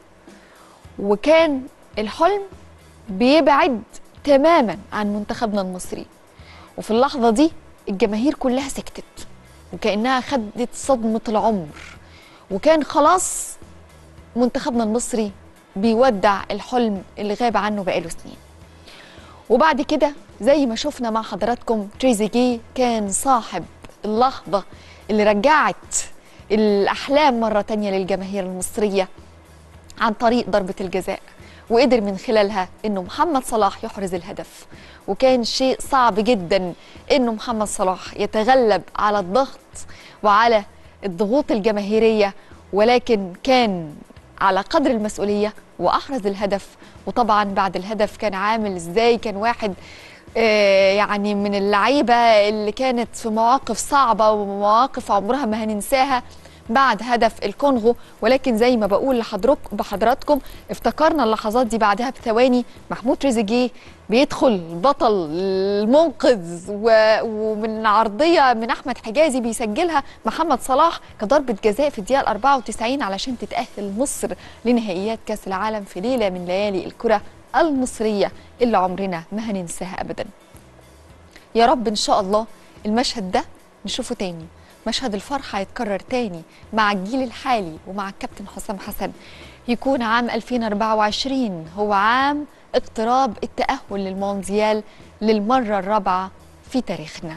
وكان الحلم بيبعد تماما عن منتخبنا المصري وفي اللحظة دي الجماهير كلها سكتت وكأنها خدت صدمة العمر وكان خلاص منتخبنا المصري بيودع الحلم اللي غاب عنه بقاله سنين وبعد كده زي ما شفنا مع حضراتكم تريزيجيه كان صاحب اللحظة اللي رجعت الأحلام مرة تانية للجماهير المصرية عن طريق ضربة الجزاء وقدر من خلالها انه محمد صلاح يحرز الهدف وكان شيء صعب جدا انه محمد صلاح يتغلب على الضغط وعلى الضغوط الجماهيريه ولكن كان على قدر المسؤوليه واحرز الهدف وطبعا بعد الهدف كان عامل ازاي كان واحد آه يعني من اللعيبه اللي كانت في مواقف صعبه ومواقف عمرها ما هننساها بعد هدف الكونغو ولكن زي ما بقول لحضرتكم بحضراتكم افتكرنا اللحظات دي بعدها بثواني محمود تريزيجيه بيدخل بطل المنقذ ومن عرضيه من احمد حجازي بيسجلها محمد صلاح كضربه جزاء في الدقيقه 94 علشان تتاهل مصر لنهائيات كاس العالم في ليله من ليالي الكره المصريه اللي عمرنا ما هننساها ابدا يا رب ان شاء الله المشهد ده نشوفه تاني مشهد الفرحة يتكرر تاني مع الجيل الحالي ومع الكابتن حسام حسن يكون عام 2024 هو عام اقتراب التأهل للمونديال للمرة الرابعة في تاريخنا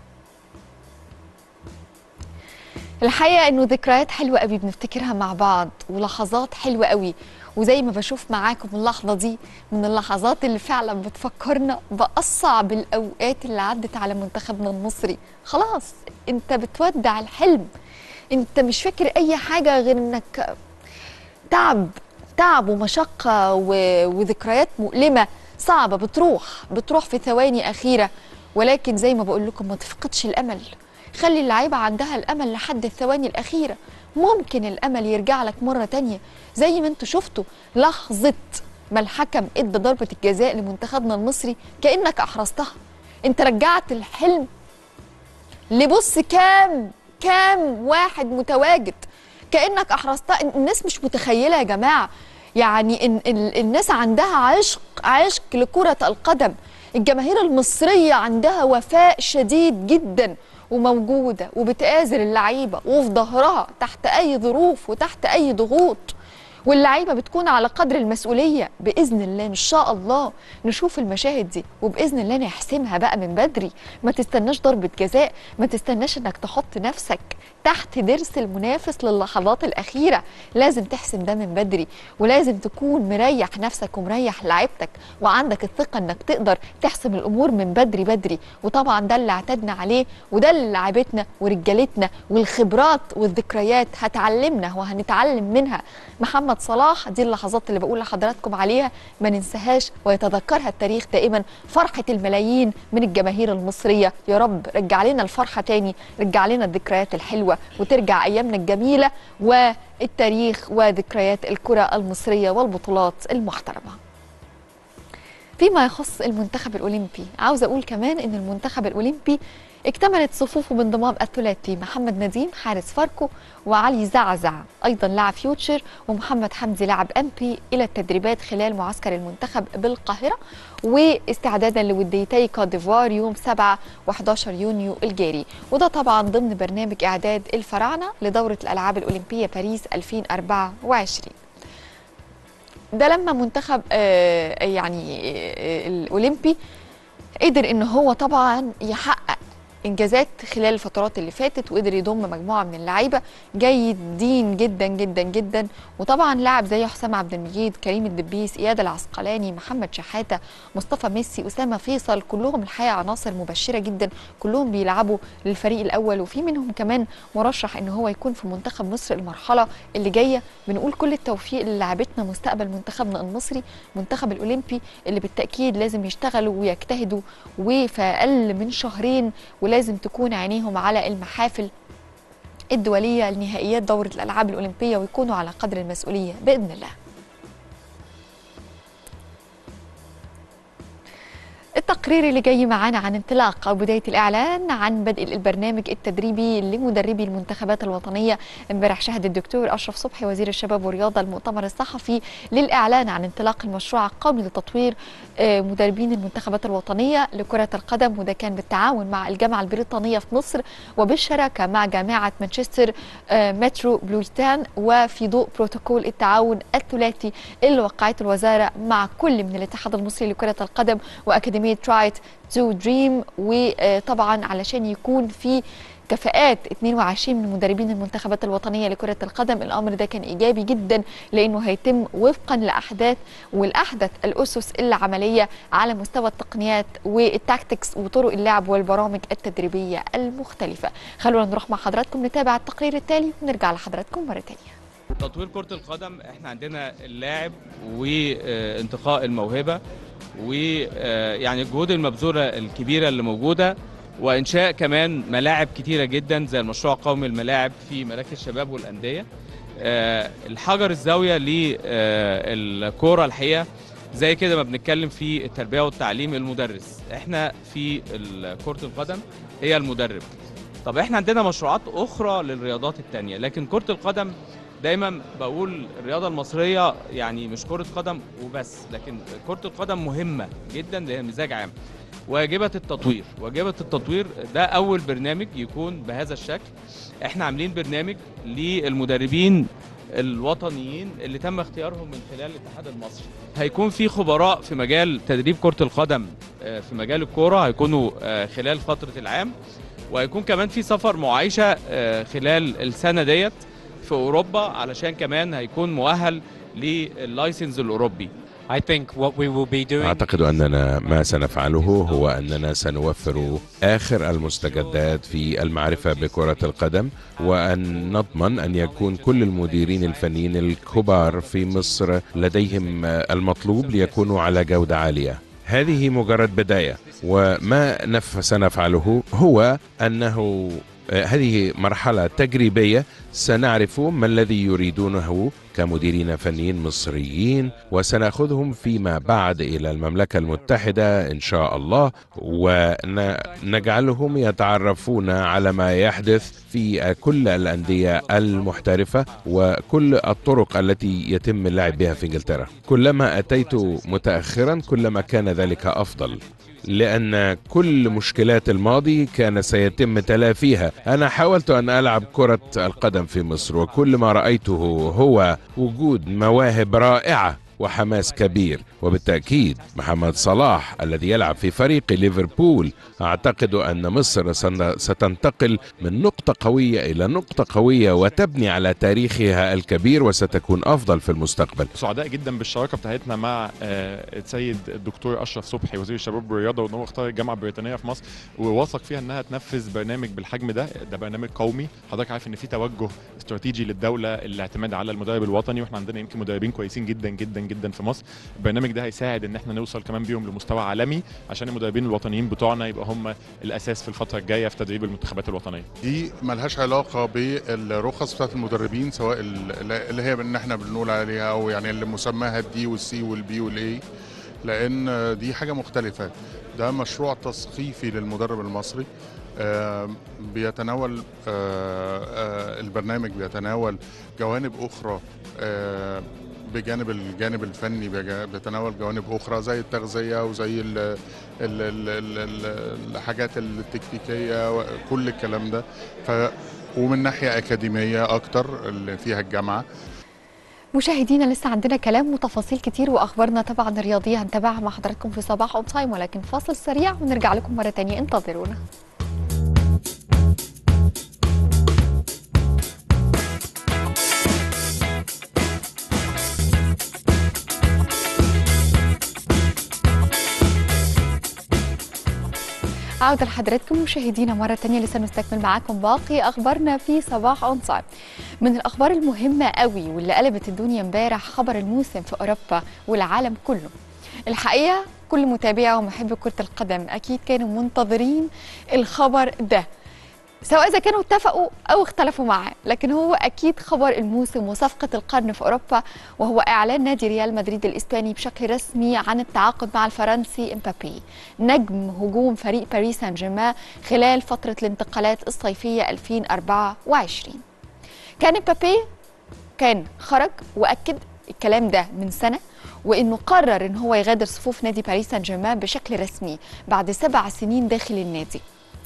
الحقيقة انه ذكريات حلوة قوي بنفتكرها مع بعض ولحظات حلوة قوي وزي ما بشوف معاكم اللحظة دي من اللحظات اللي فعلا بتفكرنا بأصعب الأوقات اللي عدت على منتخبنا المصري خلاص انت بتودع الحلم انت مش فاكر أي حاجة غير انك تعب تعب ومشقة و- وذكريات مؤلمة صعبة بتروح بتروح في ثواني أخيرة ولكن زي ما بقول لكم ما تفقدش الأمل خلي اللعيبة عندها الأمل لحد الثواني الأخيرة ممكن الأمل يرجع لك مرة تانية زي ما انتوا شفتوا لحظة ما الحكم ادى ضربة الجزاء لمنتخبنا المصري كأنك أحرزتها انت رجعت الحلم لبص كام كام واحد متواجد كانك احرزتها الناس مش متخيله يا جماعه يعني إن ال- الناس عندها عشق عشق لكره القدم الجماهير المصريه عندها وفاء شديد جدا وموجوده وبتآزر اللعيبه وفي ظهرها تحت اي ظروف وتحت اي ضغوط واللعيبه بتكون على قدر المسؤوليه باذن الله ان شاء الله نشوف المشاهد دي وباذن الله نحسمها بقى من بدري ما تستناش ضربه جزاء ما تستناش انك تحط نفسك تحت ضرس المنافس للحظات الاخيره لازم تحسم ده من بدري ولازم تكون مريح نفسك ومريح لعيبتك وعندك الثقه انك تقدر تحسم الامور من بدري بدري وطبعا ده اللي اعتدنا عليه وده اللي لعيبتنا ورجالتنا والخبرات والذكريات هتعلمنا وهنتعلم منها محمد صلاح دي اللحظات اللي بقول لحضراتكم عليها ما ننساهاش ويتذكرها التاريخ دائما فرحة الملايين من الجماهير المصرية يا رب رجع لنا الفرحة تاني رجع لنا الذكريات الحلوة وترجع أيامنا الجميلة والتاريخ وذكريات الكرة المصرية والبطولات المحترمة فيما يخص المنتخب الأولمبي عاوز أقول كمان أن المنتخب الأولمبي اكتملت صفوفه بانضمام الثلاثي محمد نديم حارس فاركو وعلي زعزع ايضا لاعب فيوتشر ومحمد حمدي لاعب امبي الى التدريبات خلال معسكر المنتخب بالقاهره واستعدادا لوديتي كوت ديفوار يوم 7 و11 يونيو الجاري وده طبعا ضمن برنامج اعداد الفراعنه لدوره الالعاب الاولمبيه باريس 2024 ده لما منتخب آه، يعني آه، الاولمبي قدر ان هو طبعا يحقق انجازات خلال الفترات اللي فاتت وقدر يضم مجموعه من اللعيبه جيدين جدا جدا جدا وطبعا لاعب زي حسام عبد المجيد كريم الدبيس اياد العسقلاني محمد شحاته مصطفى ميسي اسامه فيصل كلهم الحقيقه عناصر مبشره جدا كلهم بيلعبوا للفريق الاول وفي منهم كمان مرشح ان هو يكون في منتخب مصر المرحله اللي جايه بنقول كل التوفيق للاعبتنا مستقبل منتخبنا المصري منتخب الاولمبي اللي بالتاكيد لازم يشتغلوا ويجتهدوا وفي اقل من شهرين ولازم تكون عينيهم على المحافل الدوليه لنهائيات دوره الالعاب الاولمبيه ويكونوا على قدر المسؤوليه باذن الله التقرير اللي جاي معانا عن انطلاق او بدايه الاعلان عن بدء البرنامج التدريبي لمدربي المنتخبات الوطنيه امبارح شهد الدكتور اشرف صبحي وزير الشباب والرياضه المؤتمر الصحفي للاعلان عن انطلاق المشروع القومي لتطوير آه، مدربين المنتخبات الوطنيه لكره القدم وده كان بالتعاون مع الجامعه البريطانيه في مصر وبالشراكه مع جامعه مانشستر آه، مترو بلوتان وفي ضوء بروتوكول التعاون الثلاثي اللي وقعته الوزاره مع كل من الاتحاد المصري لكره القدم واكاديميه ترايت تو دريم وطبعا علشان يكون في كفاءات 22 من مدربين المنتخبات الوطنيه لكره القدم الامر ده كان ايجابي جدا لانه هيتم وفقا لاحداث والاحدث الاسس العمليه على مستوى التقنيات والتاكتكس وطرق اللعب والبرامج التدريبيه المختلفه خلونا نروح مع حضراتكم نتابع التقرير التالي ونرجع لحضراتكم مره ثانيه تطوير كرة القدم احنا عندنا اللاعب وانتقاء الموهبة ويعني الجهود المبذولة الكبيرة اللي موجودة وإنشاء كمان ملاعب كتيرة جدا زي المشروع القومي الملاعب في مراكز الشباب والأندية آه، الحجر الزاوية للكورة الحقيقة زي كده ما بنتكلم في التربية والتعليم المدرس احنا في ال- كرة القدم هي المدرب طب احنا عندنا مشروعات أخرى للرياضات التانية لكن كرة القدم دايما بقول الرياضه المصريه يعني مش كره قدم وبس لكن كره القدم مهمه جدا لها مزاج عام واجبه التطوير واجبه التطوير ده اول برنامج يكون بهذا الشكل احنا عاملين برنامج للمدربين الوطنيين اللي تم اختيارهم من خلال الاتحاد المصري هيكون في خبراء في مجال تدريب كره القدم آه، في مجال الكوره هيكونوا آه، خلال فتره العام وهيكون كمان في سفر معايشه آه، خلال السنه ديت في اوروبا علشان كمان هيكون مؤهل لللايسنس الاوروبي I think what we will be doing أعتقد أننا ما سنفعله هو أننا سنوفر آخر المستجدات في المعرفة بكرة القدم وأن نضمن أن يكون كل المديرين الفنيين الكبار في مصر لديهم المطلوب ليكونوا على جودة عالية هذه مجرد بداية وما نف سنفعله هو أنه آه، هذه مرحلة تجريبية سنعرف ما الذي يريدونه كمديرين فنيين مصريين وسنأخذهم فيما بعد إلى المملكة المتحدة إن شاء الله ونجعلهم يتعرفون على ما يحدث في كل الأندية المحترفة وكل الطرق التي يتم اللعب بها في إنجلترا كلما أتيت متأخرا كلما كان ذلك أفضل لأن كل مشكلات الماضي كان سيتم تلافيها أنا حاولت أن ألعب كرة القدم في مصر وكل ما رأيته هو وجود مواهب رائعة وحماس كبير وبالتأكيد محمد صلاح الذي يلعب في فريق ليفربول أعتقد أن مصر سن- ستنتقل من نقطة قوية إلى نقطة قوية وتبني على تاريخها الكبير وستكون أفضل في المستقبل سعداء جدا بالشراكه بتاعتنا مع آه، السيد الدكتور اشرف صبحي وزير الشباب والرياضه وان هو اختار الجامعه البريطانيه في مصر وواثق فيها انها تنفذ برنامج بالحجم ده ده برنامج قومي حضرتك عارف ان في توجه استراتيجي للدوله الاعتماد على المدرب الوطني واحنا عندنا يمكن مدربين كويسين جدا جدا جدا في مصر البرنامج ده هيساعد ان احنا نوصل كمان بيهم لمستوى عالمي عشان المدربين الوطنيين بتوعنا يبقى هم الاساس في الفتره الجايه في تدريب المنتخبات الوطنيه دي ملهاش علاقة بالرخص بتاعت المدربين سواء ال- اللي هي ان احنا بنقول عليها او يعني اللي مسماها الدي والسي والبي والاي لان دي حاجة مختلفة ده مشروع تثقيفي للمدرب المصري آه، بيتناول آه، آه، البرنامج بيتناول جوانب اخرى آه، بجانب الجانب الفني بيجا- بيتناول جوانب اخرى زي التغذيه وزي ال ال ال ال ال الحاجات التكتيكيه وكل الكلام ده ف ومن ناحيه اكاديميه اكتر اللي فيها الجامعه مشاهدينا لسه عندنا كلام وتفاصيل كتير واخبارنا طبعا الرياضيه هنتابعها مع حضراتكم في صباح اون تايم ولكن فاصل سريع ونرجع لكم مره تانية انتظرونا عودة لحضراتكم مشاهدينا مرة تانية لسه نستكمل معاكم باقي أخبارنا في صباح أون تايم من الأخبار المهمة قوي واللي قلبت الدنيا امبارح خبر الموسم في أوروبا والعالم كله الحقيقة كل متابعي ومحبي كرة القدم أكيد كانوا منتظرين الخبر ده سواء اذا كانوا اتفقوا او اختلفوا معاه لكن هو اكيد خبر الموسم وصفقه القرن في اوروبا وهو اعلان نادي ريال مدريد الاسباني بشكل رسمي عن التعاقد مع الفرنسي امبابي نجم هجوم فريق باريس سان جيرمان خلال فتره الانتقالات الصيفيه 2024 كان امبابي كان خرج واكد الكلام ده من سنه وانه قرر ان هو يغادر صفوف نادي باريس سان جيرمان بشكل رسمي بعد سبع سنين داخل النادي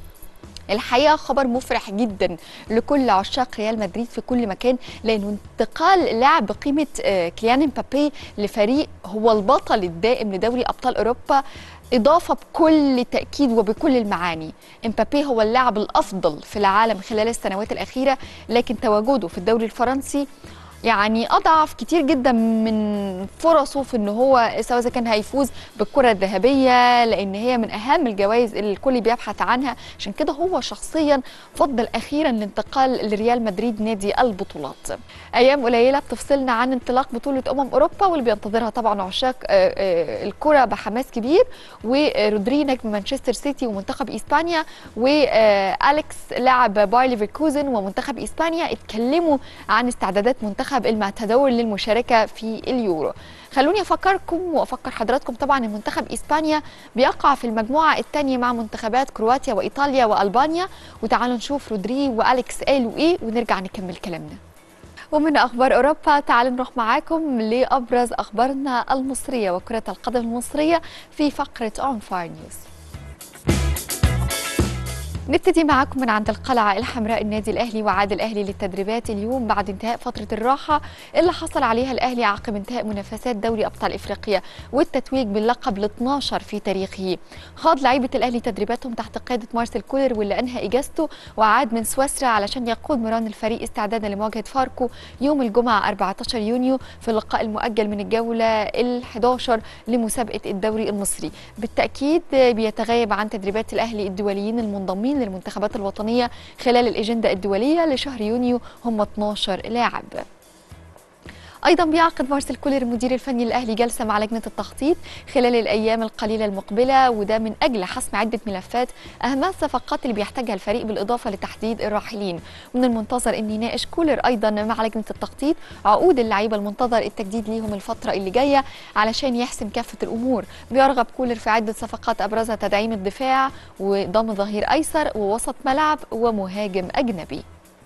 الحقيقه خبر مفرح جدا لكل عشاق ريال مدريد في كل مكان لانه انتقال لاعب بقيمه آه، كيليان امبابي لفريق هو البطل الدائم لدوري ابطال اوروبا إضافة بكل تأكيد وبكل المعاني امبابي هو اللاعب الأفضل في العالم خلال السنوات الأخيرة لكن تواجده في الدوري الفرنسي يعني اضعف كتير جدا من فرصه في ان هو سواء اذا كان هيفوز بالكره الذهبيه لان هي من اهم الجوائز اللي الكل بيبحث عنها عشان كده هو شخصيا فضل اخيرا الانتقال لريال مدريد نادي البطولات ايام قليله بتفصلنا عن انطلاق بطوله امم اوروبا واللي بينتظرها طبعا عشاق آه، آه، الكره بحماس كبير ورودري نجم مانشستر سيتي ومنتخب اسبانيا واليكس لاعب باير ليفركوزن ومنتخب اسبانيا اتكلموا عن استعدادات منتخب المعتدور للمشاركه في اليورو خلوني افكركم وافكر حضراتكم طبعا ان منتخب اسبانيا بيقع في المجموعه الثانيه مع منتخبات كرواتيا وايطاليا والبانيا وتعالوا نشوف رودري واليكس قالوا ايه ونرجع نكمل كلامنا ومن اخبار اوروبا تعالوا نروح معاكم لابرز اخبارنا المصريه وكره القدم المصريه في فقره اون فاير نيوز نبتدي معاكم من عند القلعة الحمراء النادي الأهلي وعاد الأهلي للتدريبات اليوم بعد انتهاء فترة الراحة اللي حصل عليها الأهلي عقب انتهاء منافسات دوري أبطال إفريقيا والتتويج باللقب ال 12 في تاريخه خاض لعيبة الأهلي تدريباتهم تحت قيادة مارسيل كولر واللي أنهى إجازته وعاد من سويسرا علشان يقود مران الفريق استعدادا لمواجهة فاركو يوم الجمعة 14 يونيو في اللقاء المؤجل من الجولة ال 11 لمسابقة الدوري المصري بالتأكيد بيتغيب عن تدريبات الأهلي الدوليين المنضمين للمنتخبات الوطنية خلال الإجندة الدولية لشهر يونيو هم 12 لاعب ايضا بيعقد مارسيل كولر المدير الفني للاهلي جلسه مع لجنه التخطيط خلال الايام القليله المقبله وده من اجل حسم عده ملفات اهمها الصفقات اللي بيحتاجها الفريق بالاضافه لتحديد الراحلين ومن المنتظر ان يناقش كولر ايضا مع لجنه التخطيط عقود اللعيبه المنتظر التجديد ليهم الفتره اللي جايه علشان يحسم كافه الامور بيرغب كولر في عده صفقات ابرزها تدعيم الدفاع وضم ظهير ايسر ووسط ملعب ومهاجم اجنبي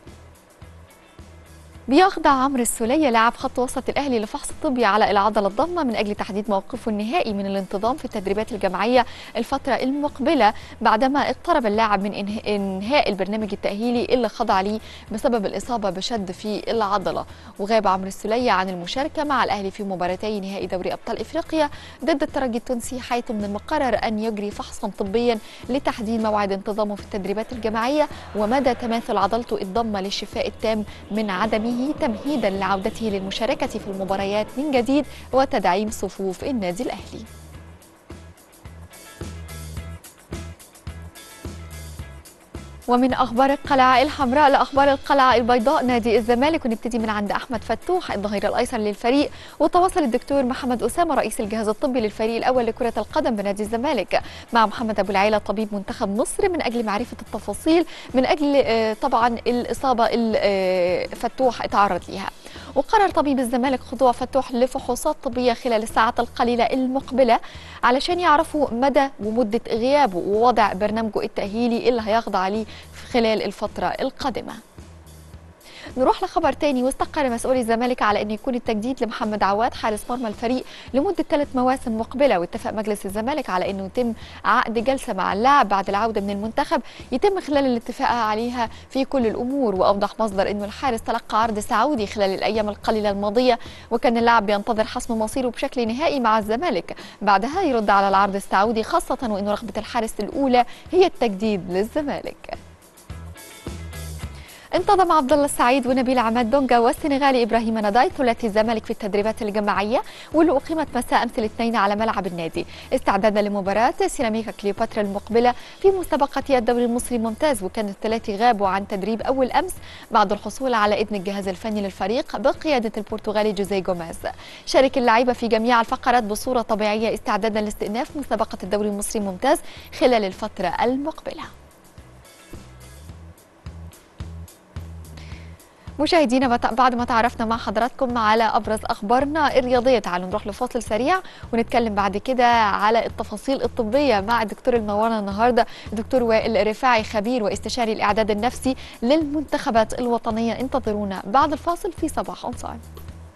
بيخضع عمرو السولية لاعب خط وسط الأهلي لفحص طبي على العضلة الضمة من أجل تحديد موقفه النهائي من الانتظام في التدريبات الجماعية الفترة المقبلة بعدما اقترب اللاعب من إنه- إنهاء البرنامج التأهيلي اللي خضع ليه بسبب الإصابة بشد في العضلة وغاب عمرو السولية عن المشاركة مع الأهلي في مباراتي نهائي دوري أبطال إفريقيا ضد الترجي التونسي حيث من المقرر أن يجري فحصا طبيا لتحديد موعد انتظامه في التدريبات الجماعية ومدى تماثل عضلته الضمة للشفاء التام من عدمه تمهيدا لعودته للمشاركة في المباريات من جديد وتدعيم صفوف النادي الأهلي ومن اخبار القلعه الحمراء لاخبار القلعه البيضاء نادي الزمالك ونبتدي من عند احمد فتوح الظهير الايسر للفريق وتواصل الدكتور محمد اسامه رئيس الجهاز الطبي للفريق الاول لكره القدم بنادي الزمالك مع محمد ابو العيله طبيب منتخب مصر من اجل معرفه التفاصيل من اجل آه، طبعا الاصابه اللي آه، فتوح اتعرض ليها وقرر طبيب الزمالك خضوع فتوح لفحوصات طبيه خلال الساعات القليله المقبله علشان يعرفوا مدى ومده غيابه ووضع برنامجه التاهيلي اللي هيخضع ليه خلال الفتره القادمه نروح لخبر تاني واستقر مسؤولي الزمالك على انه يكون التجديد لمحمد عواد حارس مرمى الفريق لمده ثلاث مواسم مقبله واتفق مجلس الزمالك على انه يتم عقد جلسه مع اللاعب بعد العوده من المنتخب يتم خلال الاتفاق عليها في كل الامور واوضح مصدر انه الحارس تلقى عرض سعودي خلال الايام القليله الماضيه وكان اللاعب بينتظر حسم مصيره بشكل نهائي مع الزمالك بعدها يرد على العرض السعودي خاصه وانه رغبه الحارس الاولى هي التجديد للزمالك انتظم عبد الله السعيد ونبيل عماد دونجا والسنغالي ابراهيم ناداي ثلاثي الزمالك في التدريبات الجماعيه واللي اقيمت مساء امس الاثنين على ملعب النادي استعدادا لمباراه سيراميكا كليوباترا المقبله في مسابقه الدوري المصري الممتاز وكان الثلاثي غابوا عن تدريب اول امس بعد الحصول على اذن الجهاز الفني للفريق بقياده البرتغالي جوزيه جوميز شارك اللعيبه في جميع الفقرات بصوره طبيعيه استعدادا لاستئناف مسابقه الدوري المصري الممتاز خلال الفتره المقبله مشاهدينا بت- بعد ما تعرفنا مع حضراتكم على ابرز اخبارنا الرياضيه تعالوا نروح لفاصل سريع ونتكلم بعد كده على التفاصيل الطبيه مع الدكتور المنورنا النهارده الدكتور وائل رفاعي خبير واستشاري الاعداد النفسي للمنتخبات الوطنيه انتظرونا بعد الفاصل في صباح اون تايم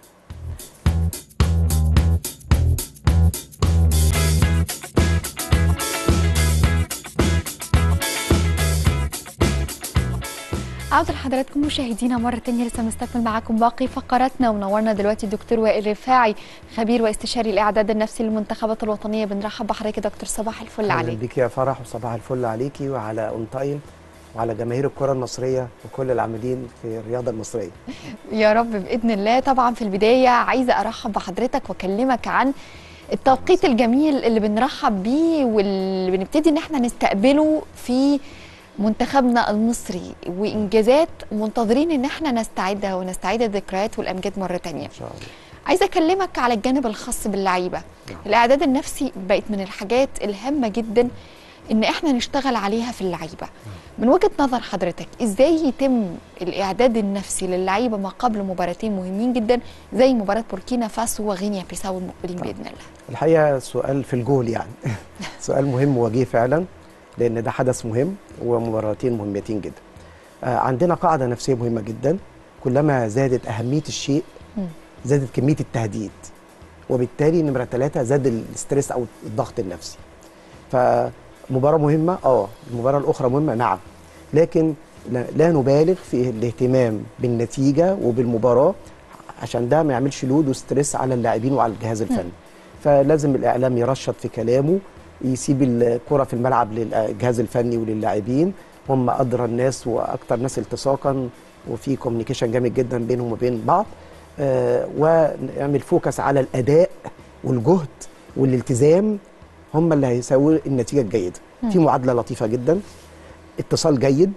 عودة لحضراتكم مشاهدينا مرة تانية لسه بنستكمل معاكم باقي فقراتنا ومنورنا دلوقتي الدكتور وائل رفاعي خبير واستشاري الإعداد النفسي للمنتخبات الوطنية بنرحب بحضرتك يا دكتور صباح الفل اهلا عليك بيك يا فرح وصباح الفل عليكي وعلى اون تايم وعلى جماهير الكره المصريه وكل العاملين في الرياضه المصريه يا رب بإذن الله طبعا في البداية عايزة أرحب بحضرتك وأكلمك عن التوقيت الجميل اللي بنرحب بيه واللي بنبتدي إن احنا نستقبله في منتخبنا المصري وإنجازات منتظرين إن احنا نستعيدها ونستعيد الذكريات والأمجاد مرة تانية ان شاء الله عايزه اكلمك على الجانب الخاص باللعيبه نعم. الاعداد النفسي بقت من الحاجات الهامه جدا ان احنا نشتغل عليها في اللعيبه من وجهه نظر حضرتك ازاي يتم الاعداد النفسي للعيبه ما قبل مباراتين مهمين جدا زي مباراه بوركينا فاسو وغينيا بيساو المقبلين باذن الله الحقيقه سؤال في الجول يعني سؤال مهم وجيه فعلا لان ده حدث مهم ومباراتين مهمتين جدا آه عندنا قاعده نفسيه مهمه جدا كلما زادت اهميه الشيء مم. زادت كميه التهديد وبالتالي نمره ثلاثة زاد الاسترس او الضغط النفسي فمباراه مهمه اه المباراه الاخرى مهمه نعم لكن لا لا نبالغ في الاهتمام بالنتيجه وبالمباراه عشان ده ما يعملش لود وستريس على اللاعبين وعلى الجهاز الفني فلازم الاعلام يرشد في كلامه يسيب الكره في الملعب للجهاز الفني وللاعبين هم ادرى الناس واكثر ناس التصاقا وفي كوميونيكيشن جامد جدا بينهم وبين بعض آه ونعمل فوكس على الاداء والجهد والالتزام هم اللي هيساووا النتيجه الجيده في معادله لطيفه جدا اتصال جيد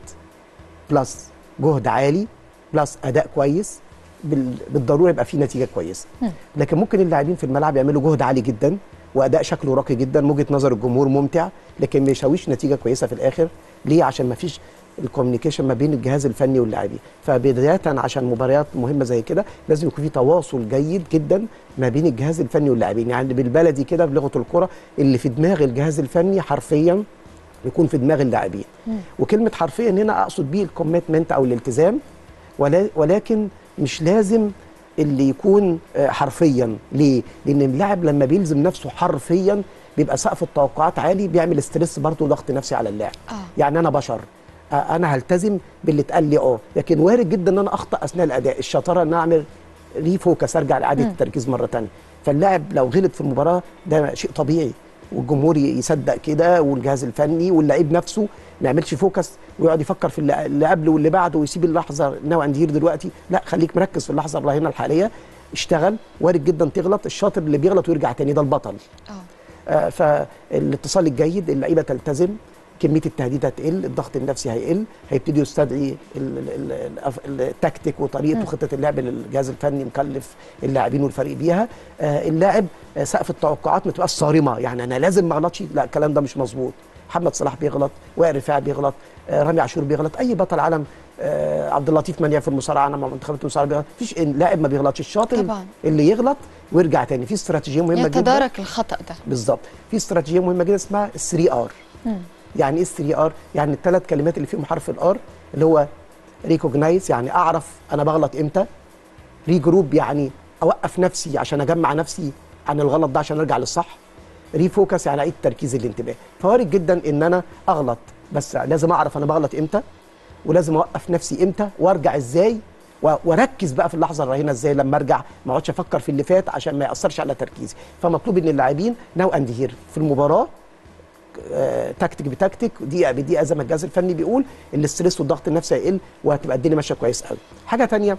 بلس جهد عالي بلس اداء كويس بال- بالضروره يبقى في نتيجه كويسه لكن ممكن اللاعبين في الملعب يعملوا جهد عالي جدا واداء شكله راقي جدا من وجهه نظر الجمهور ممتع لكن ما يساويش نتيجه كويسه في الاخر ليه عشان ما فيش الكوميونيكيشن ما بين الجهاز الفني واللاعبين فبدايه عشان مباريات مهمه زي كده لازم يكون في تواصل جيد جدا ما بين الجهاز الفني واللاعبين يعني بالبلدي كده بلغه الكره اللي في دماغ الجهاز الفني حرفيا يكون في دماغ اللاعبين وكلمه حرفيا هنا اقصد بيه الكوميتمنت او الالتزام ولا ولكن مش لازم اللي يكون آه، حرفيا ليه لان اللاعب لما بيلزم نفسه حرفيا بيبقى سقف التوقعات عالي بيعمل ستريس برضه وضغط نفسي على اللاعب آه. يعني انا بشر آه، انا هلتزم باللي اتقال لي اه لكن وارد جدا ان انا اخطا اثناء الاداء الشطاره ان أنا اعمل ريفوكس ارجع لاعاده التركيز مره ثانيه فاللاعب لو غلط في المباراه ده شيء طبيعي والجمهور ي- يصدق كده والجهاز الفني واللعيب نفسه ما يعملش فوكس ويقعد يفكر في اللي اللي قبله واللي بعده ويسيب اللحظه نوع ندير دلوقتي لا خليك مركز في اللحظه الراهنه الحاليه اشتغل وارد جدا تغلط الشاطر اللي بيغلط ويرجع تاني ده البطل اه آه، فالاتصال الجيد اللعيبه تلتزم كميه التهديد هتقل الضغط النفسي هيقل هيبتدي يستدعي ال- ال- ال- الأف- التكتيك وطريقه وخطه اللعب اللي الجهاز الفني مكلف اللاعبين والفريق بيها آه، اللاعب آه، سقف التوقعات ما تبقاش صارمه يعني انا لازم ما اغلطش لا الكلام ده مش مظبوط محمد صلاح بيغلط وائل رفاعي بيغلط آه، رامي عاشور بيغلط اي بطل عالم آه، عبد اللطيف منيع في المصارعه انا مع منتخبات المصارعه بيغلط مفيش لاعب ما بيغلطش الشاطر طبعاً. اللي يغلط ويرجع تاني في استراتيجيه مهمه جدا يتدارك الخطا ده بالظبط في استراتيجيه مهمه جدا اسمها 3 ار يعني ايه 3 ار يعني الثلاث كلمات اللي فيهم حرف الار اللي هو ريكوجنايز يعني اعرف انا بغلط امتى ريجروب يعني اوقف نفسي عشان اجمع نفسي عن الغلط ده عشان ارجع للصح ريفوكس يعني اعيد تركيز الانتباه فوارد جدا ان انا اغلط بس لازم اعرف انا بغلط امتى ولازم اوقف نفسي امتى وارجع ازاي و- واركز بقى في اللحظه الرهينه ازاي لما ارجع ما اقعدش افكر في اللي فات عشان ما ياثرش على تركيزي فمطلوب ان اللاعبين ناو اند هير في المباراه آه، تكتيك بتكتيك دقيقه بدقيقه زي ما الجهاز الفني بيقول الاستريس والضغط النفسي هيقل وهتبقى الدنيا ماشيه كويس قوي حاجه تانية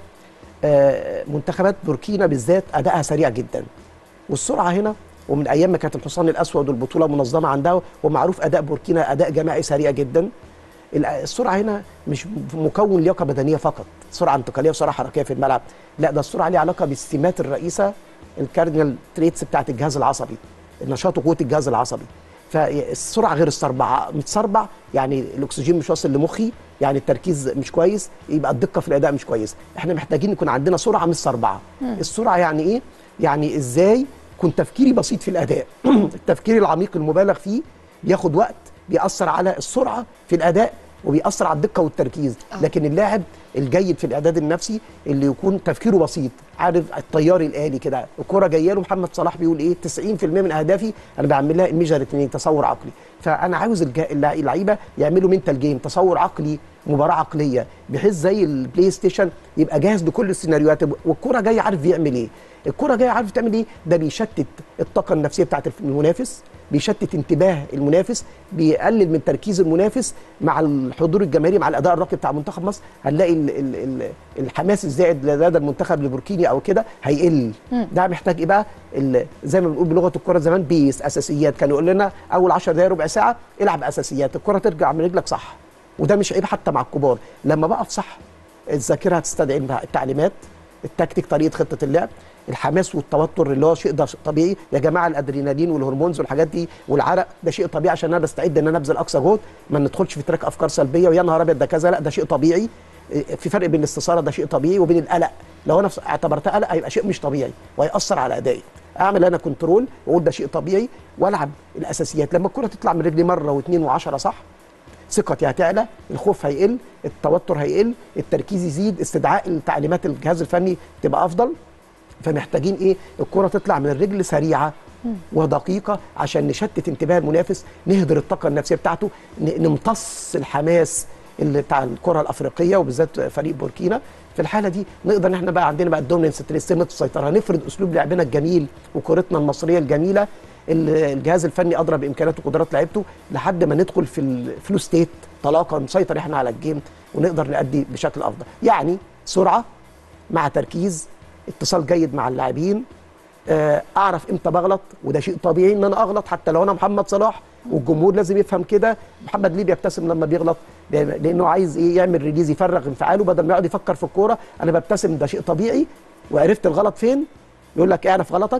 آه، منتخبات بوركينا بالذات ادائها سريع جدا والسرعه هنا ومن ايام ما كانت الحصان الاسود والبطوله منظمه عندها ومعروف اداء بوركينا اداء جماعي سريع جدا ال- السرعه هنا مش مكون لياقه بدنيه فقط سرعه انتقاليه وسرعه حركيه في الملعب لا ده السرعه ليها علاقه بالسمات الرئيسه الكاردينال تريتس بتاعت الجهاز العصبي النشاط وقوه الجهاز العصبي فالسرعه غير السربعه متسربع يعني الاكسجين مش واصل لمخي يعني التركيز مش كويس يبقى الدقه في الاداء مش كويس احنا محتاجين يكون عندنا سرعه مش سربعه السرعه يعني ايه يعني ازاي يكون تفكيري بسيط في الاداء التفكير العميق المبالغ فيه بياخد وقت بيأثر على السرعه في الاداء وبيأثر على الدقه والتركيز آه. لكن اللاعب الجيد في الاعداد النفسي اللي يكون تفكيره بسيط عارف الطيار الالي كده الكره جايه له محمد صلاح بيقول ايه 90% من اهدافي انا بعمل لها الميجر اتنين تصور عقلي فانا عاوز الج- اللع- اللعيبه يعملوا منتال جيم تصور عقلي مباراه عقليه بحيث زي البلاي ستيشن يبقى جاهز لكل السيناريوهات والكره جايه عارف بيعمل ايه الكره جايه عارف تعمل ايه ده بيشتت الطاقه النفسيه بتاعت المنافس بيشتت انتباه المنافس بيقلل من تركيز المنافس مع الحضور الجماهيري مع الاداء الراقي بتاع منتخب مصر هنلاقي ال ال ال الحماس الزائد لدى المنتخب البوركيني او كده هيقل ده محتاج ايه بقى ال- زي ما بنقول بلغه الكره زمان بيس اساسيات كانوا يقول لنا اول 10 دقائق ربع ساعه العب اساسيات الكره ترجع من رجلك صح وده مش عيب حتى مع الكبار لما بقف صح الذاكره هتستدعي التعليمات التكتيك طريقه خطه اللعب الحماس والتوتر اللي هو شيء ده شيء طبيعي يا جماعه الادرينالين والهرمونز والحاجات دي والعرق ده شيء طبيعي عشان انا بستعد ان انا ابذل اقصى جهد ما ندخلش في تراك افكار سلبيه ويا نهار ابيض ده كذا لا ده شيء طبيعي في فرق بين الاستثاره ده شيء طبيعي وبين القلق لو انا اعتبرتها قلق هيبقى شيء مش طبيعي وهياثر على ادائي اعمل انا كنترول واقول ده شيء طبيعي والعب الاساسيات لما الكره تطلع من رجلي مره واثنين وعشرة صح ثقتي هتعلى الخوف هيقل التوتر هيقل التركيز يزيد استدعاء التعليمات الجهاز الفني تبقى افضل فمحتاجين ايه الكره تطلع من الرجل سريعه ودقيقه عشان نشتت انتباه المنافس نهدر الطاقه النفسيه بتاعته ن- نمتص الحماس اللي بتاع الكره الافريقيه وبالذات فريق بوركينا في الحاله دي نقدر ان احنا بقى عندنا بقى الدوميننس سمه السيطره نفرض اسلوب لعبنا الجميل وكورتنا المصريه الجميله اللي الجهاز الفني ادرى بامكاناته وقدرات لعيبته لحد ما ندخل في الفلو ستيت طلاقه نسيطر احنا على الجيم ونقدر نأدي بشكل افضل يعني سرعه مع تركيز اتصال جيد مع اللاعبين آه، اعرف امتى بغلط وده شيء طبيعي ان انا اغلط حتى لو انا محمد صلاح والجمهور لازم يفهم كده محمد ليه بيبتسم لما بيغلط لأن- لانه عايز ايه يعمل ريليز يفرغ انفعاله بدل ما يقعد يفكر في الكوره انا ببتسم ده شيء طبيعي وعرفت الغلط فين يقول لك اعرف غلطك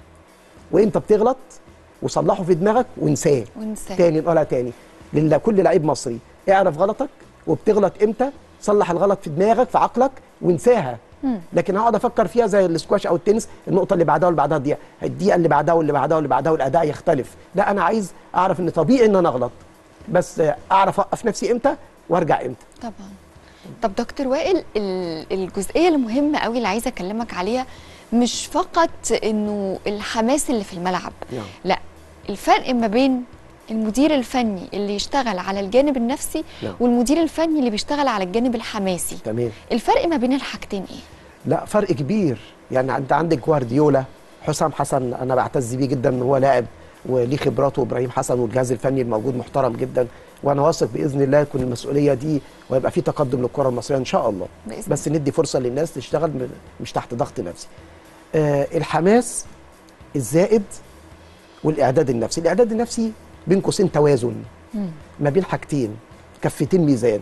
وانت بتغلط وصلحه في دماغك وانساه وانساه. تاني نقولها تاني لكل لعيب مصري اعرف غلطك وبتغلط امتى صلح الغلط في دماغك في عقلك وانساها لكن هقعد افكر فيها زي الاسكواش او التنس النقطه اللي بعدها واللي بعدها دقيقه الدقيقه اللي بعدها واللي بعدها واللي بعدها والاداء يختلف لا انا عايز اعرف ان طبيعي ان انا اغلط بس اعرف اوقف نفسي امتى وارجع امتى طبعا طب دكتور وائل ال- الجزئيه المهمه قوي اللي عايزه اكلمك عليها مش فقط انه الحماس اللي في الملعب نعم. لا الفرق ما بين المدير الفني اللي يشتغل على الجانب النفسي نعم. والمدير الفني اللي بيشتغل على الجانب الحماسي تمام الفرق ما بين الحاجتين ايه لا فرق كبير يعني انت عندك جوارديولا حسام حسن انا بعتز بيه جدا ان هو لاعب وليه خبراته وابراهيم حسن والجهاز الفني الموجود محترم جدا وانا واثق باذن الله تكون المسؤوليه دي ويبقى في تقدم للكره المصريه ان شاء الله بإذن بس ندي فرصه للناس تشتغل م- مش تحت ضغط نفسي آه الحماس الزائد والاعداد النفسي الاعداد النفسي بين قوسين توازن ما بين حاجتين كفتين ميزان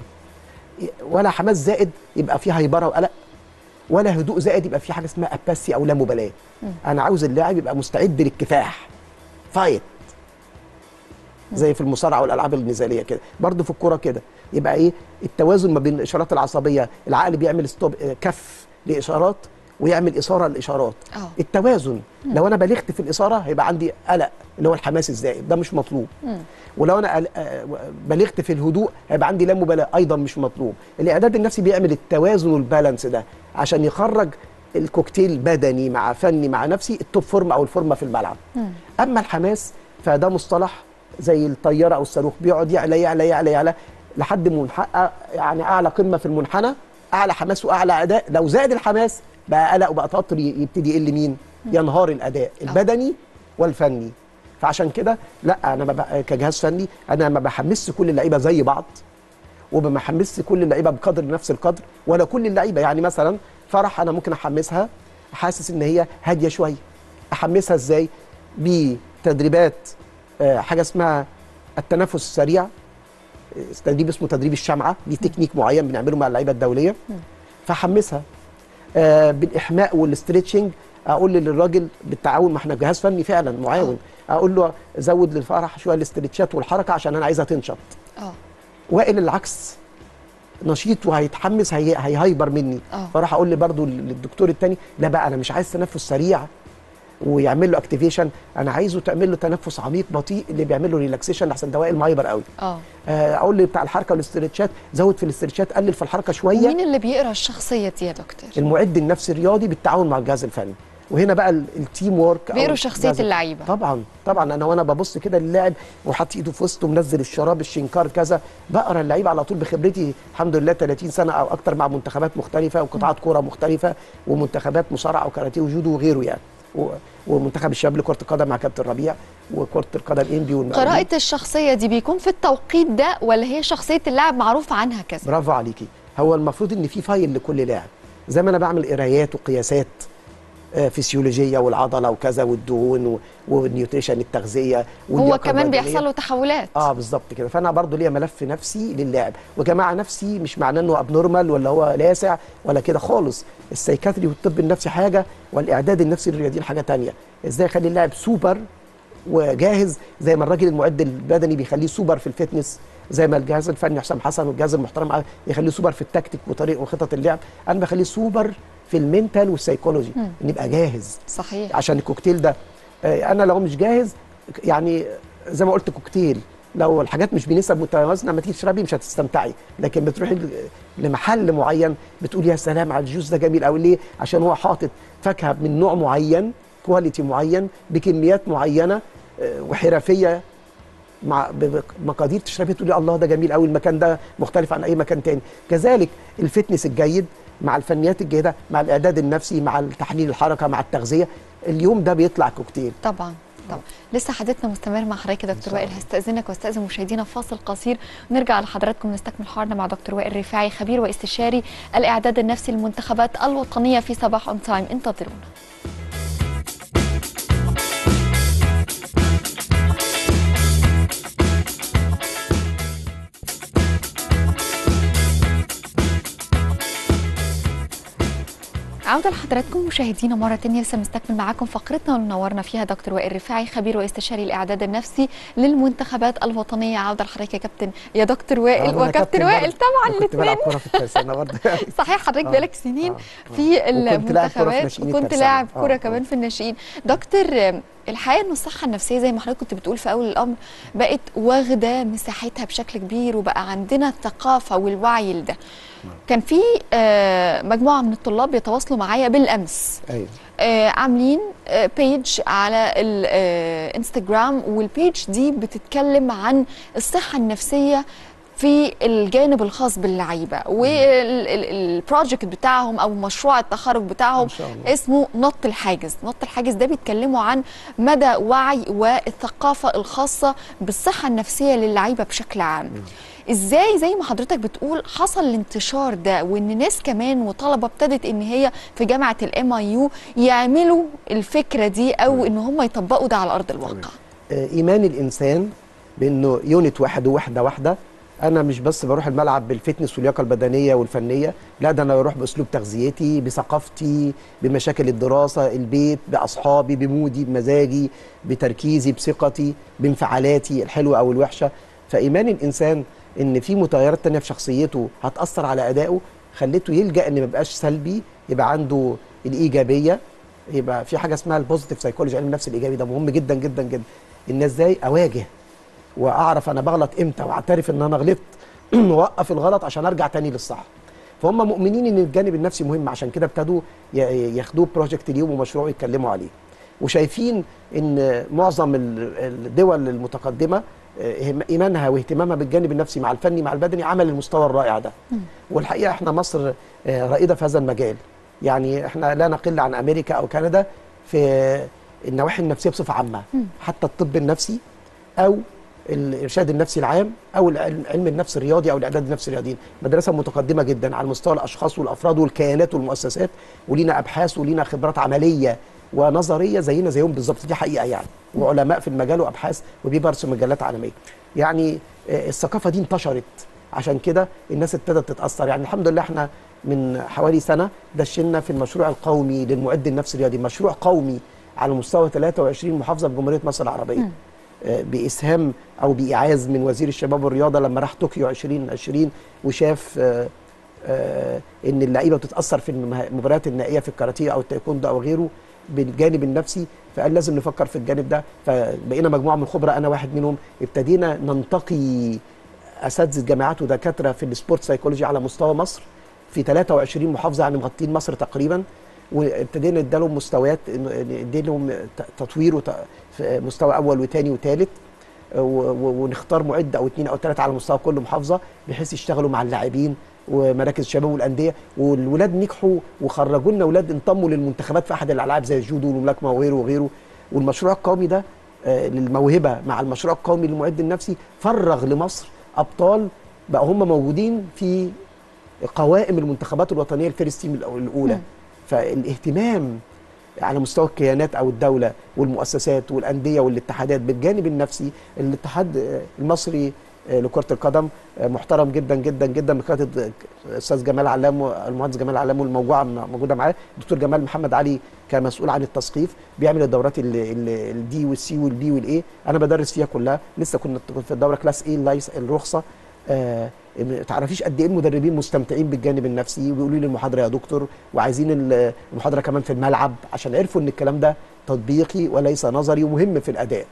ولا حماس زائد يبقى فيه هيبره وقلق ولا هدوء زائد يبقى في حاجه اسمها اباسي او لا مبالاه انا عاوز اللاعب يبقى مستعد للكفاح فايت زي في المصارعه والالعاب النزاليه كده برضه في الكوره كده يبقى ايه التوازن ما بين الاشارات العصبيه العقل بيعمل ستوب آه، كف لاشارات ويعمل اثاره للاشارات اه التوازن لو انا بلغت في الاثاره هيبقى عندي قلق اللي هو الحماس الزائد ده مش مطلوب مم. ولو انا قل- آه، بلغت في الهدوء هيبقى عندي لا مبالاه ايضا مش مطلوب الاعداد النفسي بيعمل التوازن والبالانس ده عشان يخرج الكوكتيل بدني مع فني مع نفسي التوب فورم او الفورمه في الملعب مم. اما الحماس فده مصطلح زي الطياره او الصاروخ بيقعد يعلى يعلى يعلى يعلى لحد ما نحقق يعني اعلى قمه في المنحنى اعلى حماس واعلى اداء لو زاد الحماس بقى قلق وبقى توتر ي- يبتدي يقل مين ينهار الاداء البدني والفني فعشان كده لا انا ما بق- كجهاز فني انا ما بحمسش كل اللعيبه زي بعض وما بحمسش كل اللعيبه بقدر نفس القدر ولا كل اللعيبه يعني مثلا فرح انا ممكن احمسها حاسس ان هي هاديه شويه احمسها ازاي بتدريبات آه، حاجه اسمها التنفس السريع آه، تدريب اسمه تدريب الشمعه دي تكنيك معين بنعمله مع اللعيبه الدوليه فحمسها آه، بالاحماء والاسترتشنج اقول للراجل بالتعاون ما احنا جهاز فني فعلا معاون اقول له زود للفرح شويه الاسترتشات والحركه عشان انا عايزها تنشط اه وائل العكس نشيط وهيتحمس هي... هيهايبر مني آه. فراح اقول لي برضو للدكتور التاني لا بقى انا مش عايز تنفس سريع ويعمل له اكتيفيشن انا عايزه تعمل له تنفس عميق بطيء اللي بيعمل له ريلاكسيشن احسن ده وائل مهايبر قوي اه آه، اقول لي بتاع الحركه والاسترتشات زود في الاسترتشات قلل في الحركه شويه ومين اللي بيقرا الشخصيه دي يا دكتور المعد النفسي الرياضي بالتعاون مع الجهاز الفني وهنا بقى ال- التيم وورك أو بيقروا شخصية الجهاز- اللعيبة. طبعا طبعا انا وانا ببص كده للاعب وحاطط ايده في وسطه منزل الشراب الشنكار كذا بقرا اللعيب على طول بخبرتي الحمد لله 30 سنه او اكتر مع منتخبات مختلفه وقطاعات كوره مختلفه ومنتخبات مصارعه وكاراتيه وجودو وغيره يعني و- ومنتخب الشباب لكره القدم مع كابتن ربيع وكره القدم انبي والمقاولين. قراءة الشخصية دي بيكون في التوقيت ده ولا هي شخصية اللاعب معروف عنها كذا؟ برافو عليكي هو المفروض ان في فايل لكل لاعب زي ما انا بعمل قرايات وقياسات آه، فسيولوجيه والعضله وكذا والدهون و- والنيوتريشن التغذيه هو واللياقة كمان البدنية. بيحصل له تحولات اه بالظبط كده فانا برضو ليا ملف نفسي للاعب وجماعه نفسي مش معناه انه ابنورمال ولا هو لاسع ولا كده خالص السيكاتري والطب النفسي حاجه والاعداد النفسي للرياضيين حاجه تانية ازاي اخلي اللاعب سوبر وجاهز زي ما الراجل المعد البدني بيخليه سوبر في الفتنس زي ما الجهاز الفني حسام حسن والجهاز المحترم عا- يخليه سوبر في التكتيك وطريق وخطط اللعب انا بخليه سوبر في المينتال والسيكولوجي ان يبقى جاهز صحيح عشان الكوكتيل ده آه، انا لو مش جاهز يعني زي ما قلت كوكتيل لو الحاجات مش بنسب متوازنه لما تيجي تشربي مش هتستمتعي لكن بتروحي ل- لمحل معين بتقول يا سلام على الجوز ده جميل قوي ليه عشان هو حاطط فاكهه من نوع معين كواليتي معين بكميات معينه آه، وحرفيه مع ب- بمقادير تشربي تقولي الله ده جميل قوي المكان ده مختلف عن اي مكان تاني كذلك الفتنس الجيد مع الفنيات الجيده مع الاعداد النفسي مع التحليل الحركه مع التغذيه اليوم ده بيطلع كوكتيل طبعا طبعا لسه حديثنا مستمر مع حضرتك يا دكتور وائل هستأذنك واستأذن مشاهدينا في فاصل قصير ونرجع لحضراتكم نستكمل حوارنا مع دكتور وائل رفاعي خبير واستشاري الإعداد النفسي للمنتخبات الوطنية في صباح اون تايم انتظرونا عودة لحضراتكم مشاهدينا مرة تانية لسه مستكمل معاكم فقرتنا واللي نورنا فيها دكتور وائل رفاعي خبير واستشاري الإعداد النفسي للمنتخبات الوطنية عودة لحضرتك يا كابتن يا دكتور وائل أنا وكابتن كابتن وائل برضه. طبعا كنت بلعب الاثنين كوره في الترسانه برضه صحيح حضرتك آه. بقالك سنين آه. في وكنت لاعب كرة في المنتخبات ناشئين وكنت الترسانة. لاعب آه، كرة آه. كمان في الناشئين دكتور آم، الحقيقه انه الصحه النفسيه زي ما حضرتك كنت بتقول في اول الامر بقت واخده مساحتها بشكل كبير وبقى عندنا الثقافه والوعي لده كان في آه، مجموعه من الطلاب بيتواصلوا معايا بالامس ايوه آه، عاملين آه، بيج على الانستجرام والبيج دي بتتكلم عن الصحة النفسية في الجانب الخاص باللعيبه والبروجكت بتاعهم او مشروع التخرج بتاعهم ما شاء الله. اسمه نط الحاجز نط الحاجز ده بيتكلموا عن مدى وعي والثقافه الخاصه بالصحه النفسيه للعيبه بشكل عام ازاي زي ما حضرتك بتقول حصل الانتشار ده وان ناس كمان وطلبه ابتدت ان هي في جامعه الام اي يو يعملوا الفكره دي او ان هم يطبقوا ده على ارض الواقع آه، ايمان الانسان بانه يونت واحد ووحده واحده انا مش بس بروح الملعب بالفتنس واللياقه البدنيه والفنيه لا ده انا بروح باسلوب تغذيتي بثقافتي بمشاكل الدراسه البيت باصحابي بمودي بمزاجي بتركيزي بثقتي بانفعالاتي الحلوه او الوحشه فايمان الانسان ان في متغيرات تانية في شخصيته هتاثر على ادائه خليته يلجا ان ما يبقاش سلبي يبقى عنده الايجابيه يبقى في حاجه اسمها البوزيتيف سايكولوجي علم النفس الايجابي ده مهم جدا جدا جدا ان ازاي اواجه واعرف انا بغلط امتى واعترف ان انا غلطت واوقف الغلط عشان ارجع تاني للصح فهم مؤمنين ان الجانب النفسي مهم عشان كده ابتدوا ي- ياخدوه بروجكت اليوم ومشروع يتكلموا عليه وشايفين ان معظم ال- الدول المتقدمه آه، ايمانها واهتمامها بالجانب النفسي مع الفني مع البدني عمل المستوى الرائع ده والحقيقه احنا مصر آه، رائده في هذا المجال يعني احنا لا نقل عن امريكا او كندا في النواحي النفسيه بصفه عامه حتى الطب النفسي او الارشاد النفسي العام او العلم علم النفس الرياضي او الاعداد النفسي الرياضيين مدرسه متقدمه جدا على مستوى الاشخاص والافراد والكيانات والمؤسسات ولينا ابحاث ولينا خبرات عمليه ونظريه زينا زيهم بالظبط دي حقيقه يعني وعلماء في المجال وابحاث وبيبرسوا مجلات عالميه يعني آه، الثقافه دي انتشرت عشان كده الناس ابتدت تتاثر يعني الحمد لله احنا من حوالي سنه دشنا في المشروع القومي للمعد النفسي الرياضي مشروع قومي على مستوى 23 محافظه في جمهوريه مصر العربيه آه، باسهام او بايعاز من وزير الشباب والرياضه لما راح طوكيو 2020 وشاف آه، آه، ان اللعيبه بتتاثر في المه- المباريات النهائيه في الكاراتيه او التايكوندو او غيره بالجانب النفسي فقال لازم نفكر في الجانب ده فبقينا مجموعه من الخبراء انا واحد منهم ابتدينا ننتقي اساتذه جامعات ودكاتره في السبورت سايكولوجي على مستوى مصر في 23 محافظه يعني مغطين مصر تقريبا وابتدينا نديلهم مستويات نديلهم ت- تطوير وت- في مستوى اول وثاني وثالث و- و- ونختار معد او اثنين او ثلاثه على مستوى كل محافظه بحيث يشتغلوا مع اللاعبين ومراكز الشباب والانديه والولاد نجحوا وخرجوا لنا اولاد انضموا للمنتخبات في احد الالعاب زي الجودو والملاكمه وغيره وغيره والمشروع القومي ده آه، للموهبه مع المشروع القومي للمعد النفسي فرغ لمصر ابطال بقى هم موجودين في قوائم المنتخبات الوطنيه الفيرست تيم الأو- الاولى فالاهتمام على مستوى الكيانات او الدوله والمؤسسات والانديه والاتحادات بالجانب النفسي الاتحاد آه، المصري آه، لكره القدم آه، محترم جدا جدا جدا بقياده الاستاذ جمال علام المهندس جمال علام والموجوعه م- موجوده معاه الدكتور جمال محمد علي كمسؤول عن التثقيف بيعمل الدورات الدي والسي والبي والاي انا بدرس فيها كلها لسه كنا في الدوره كلاس اي اللايس الرخصه آه ما تعرفيش قد ايه المدربين مستمتعين بالجانب النفسي وبيقولوا لي المحاضره يا دكتور وعايزين ال- المحاضره كمان في الملعب عشان عرفوا ان الكلام ده تطبيقي وليس نظري ومهم في الاداء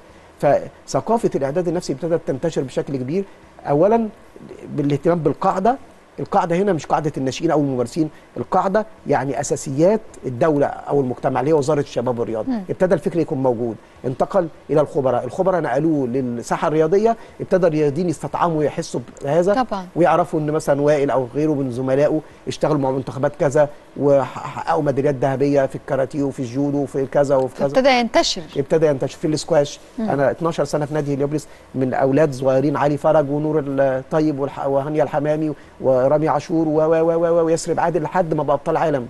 فثقافه الاعداد النفسي ابتدت تنتشر بشكل كبير اولا بالاهتمام بالقاعده القاعده هنا مش قاعده الناشئين او الممارسين القاعده يعني اساسيات الدوله او المجتمع اللي هي وزاره الشباب والرياضه مم. ابتدى الفكر يكون موجود انتقل الى الخبراء الخبراء نقلوه للساحه الرياضيه ابتدى الرياضيين يستطعموا ويحسوا بهذا طبعا ويعرفوا ان مثلا وائل او غيره من زملائه اشتغلوا مع منتخبات كذا وحققوا ميداليات ذهبيه في الكاراتيه وفي الجودو وفي كذا وفي كذا ابتدى ينتشر ابتدى ينتشر في الاسكواش مم. انا 12 سنه في نادي هليوبلس من اولاد صغيرين علي فرج ونور الطيب والح- وهانيا الحمامي ورامي عاشور و و و و ويسرب عادل لحد ما بقى ابطال عالم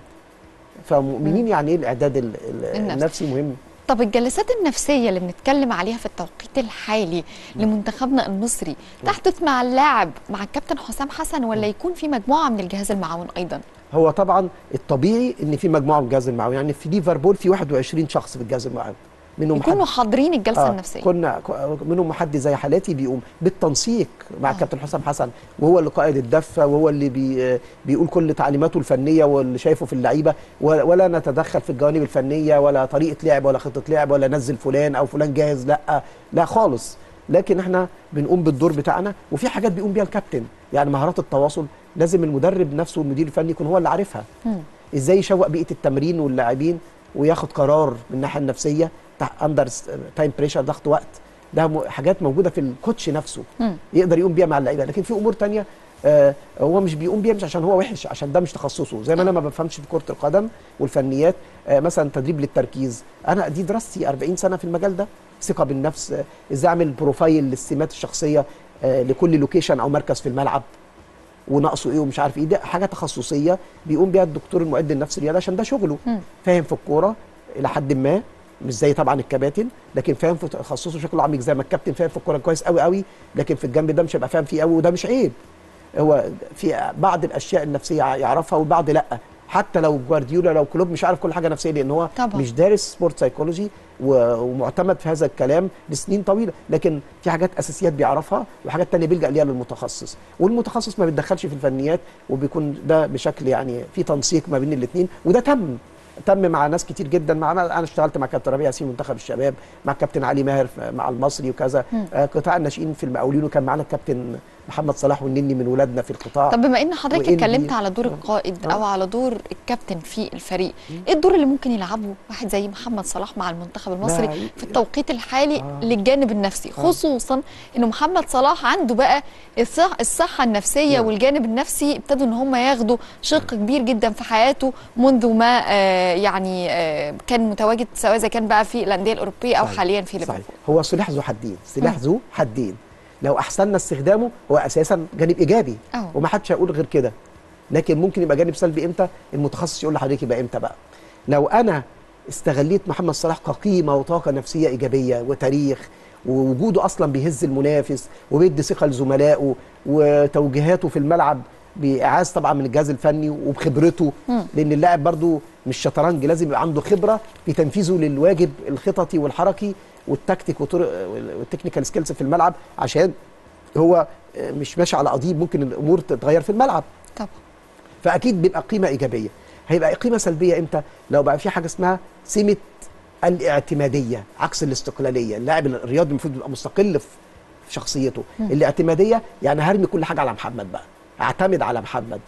فمؤمنين يعني ايه الاعداد ال- ال- النفسي. النفسي مهم طب الجلسات النفسية اللي بنتكلم عليها في التوقيت الحالي لمنتخبنا المصري تحدث مع اللاعب مع الكابتن حسام حسن ولا يكون في مجموعة من الجهاز المعاون أيضا هو طبعا الطبيعي ان في مجموعه من الجهاز المعاون يعني في ليفربول في 21 شخص في الجهاز المعاون منهم يكونوا حد- حاضرين الجلسة آه، النفسية كنا ك- منهم حد زي حالاتي بيقوم بالتنسيق مع آه. الكابتن حسام حسن وهو اللي قائد الدفه وهو اللي بي بيقول كل تعليماته الفنيه واللي شايفه في اللعيبه ولا ولا نتدخل في الجوانب الفنيه ولا طريقه لعب ولا خطه لعب ولا نزل فلان او فلان جاهز لا لا خالص لكن احنا بنقوم بالدور بتاعنا وفي حاجات بيقوم بيها الكابتن يعني مهارات التواصل لازم المدرب نفسه والمدير الفني يكون هو اللي عارفها مم. ازاي يشوق بيئه التمرين واللاعبين وياخد قرار من الناحيه النفسيه اندر تايم بريشر ضغط وقت ده م- حاجات موجوده في الكوتش نفسه مم. يقدر يقوم بيها مع اللعيبه لكن في امور تانية آه هو مش بيقوم بيها مش عشان هو وحش عشان ده مش تخصصه زي ما انا ما بفهمش في كره القدم والفنيات آه مثلا تدريب للتركيز انا دي دراستي 40 سنه في المجال ده ثقه بالنفس آه ازاي اعمل بروفايل للسمات الشخصيه آه لكل لوكيشن او مركز في الملعب وناقصه ايه ومش عارف ايه ده حاجه تخصصيه بيقوم بيها الدكتور المعد النفسي الرياضي عشان ده شغله مم. فاهم في الكوره الى حد ما مش زي طبعا الكباتن لكن فاهم في تخصصه بشكل عميق زي ما الكابتن فاهم في الكوره كويس قوي قوي لكن في الجنب ده مش هيبقى فاهم فيه قوي وده مش عيب هو في بعض الاشياء النفسيه يعرفها والبعض لا حتى لو جوارديولا لو كلوب مش عارف كل حاجه نفسيه لان هو طبعا. مش دارس سبورت سايكولوجي و- ومعتمد في هذا الكلام لسنين طويله لكن في حاجات اساسيات بيعرفها وحاجات تانية بيلجا ليها للمتخصص والمتخصص ما بيتدخلش في الفنيات وبيكون ده بشكل يعني في تنسيق ما بين الاثنين وده تم تم مع ناس كتير جدا مع انا اشتغلت مع كابتن ربيع ياسين منتخب الشباب مع كابتن علي ماهر في- مع المصري وكذا آه، قطاع الناشئين في المقاولين وكان معانا الكابتن محمد صلاح والنني من ولادنا في القطاع طب بما ان حضرتك وإيه اتكلمت اللي- على دور القائد آه. او على دور الكابتن في الفريق ايه الدور اللي ممكن يلعبه واحد زي محمد صلاح مع المنتخب المصري لا، في التوقيت الحالي آه. للجانب النفسي خصوصا انه محمد صلاح عنده بقى الصح الصحه النفسيه نعم. والجانب النفسي ابتدوا ان هم ياخدوا شق كبير جدا في حياته منذ ما آه يعني آه كان متواجد سواء اذا كان بقى في الانديه الاوروبيه او صحيح. حاليا في صحيح ليفربول هو سلاح ذو حدين سلاح ذو حدين لو احسننا استخدامه هو اساسا جانب ايجابي أه. وما حدش هيقول غير كده لكن ممكن يبقى جانب سلبي امتى المتخصص يقول لحضرتك يبقى امتى بقى لو انا استغليت محمد صلاح كقيمه وطاقه نفسيه ايجابيه وتاريخ ووجوده اصلا بيهز المنافس وبيدي ثقه لزملائه وتوجيهاته في الملعب باعاز طبعا من الجهاز الفني وبخبرته مم. لان اللاعب برضو مش شطرنج لازم يبقى عنده خبره في تنفيذه للواجب الخططي والحركي والتكتيك وطرق والتكنيكال سكيلز في الملعب عشان هو مش ماشي على قضيب ممكن الامور تتغير في الملعب طبعا فاكيد بيبقى قيمه ايجابيه هيبقى قيمه سلبيه امتى لو بقى في حاجه اسمها سمه الاعتماديه عكس الاستقلاليه اللاعب الرياضي المفروض يبقى مستقل في في شخصيته الاعتماديه يعني هرمي كل حاجه على محمد بقى اعتمد على محمد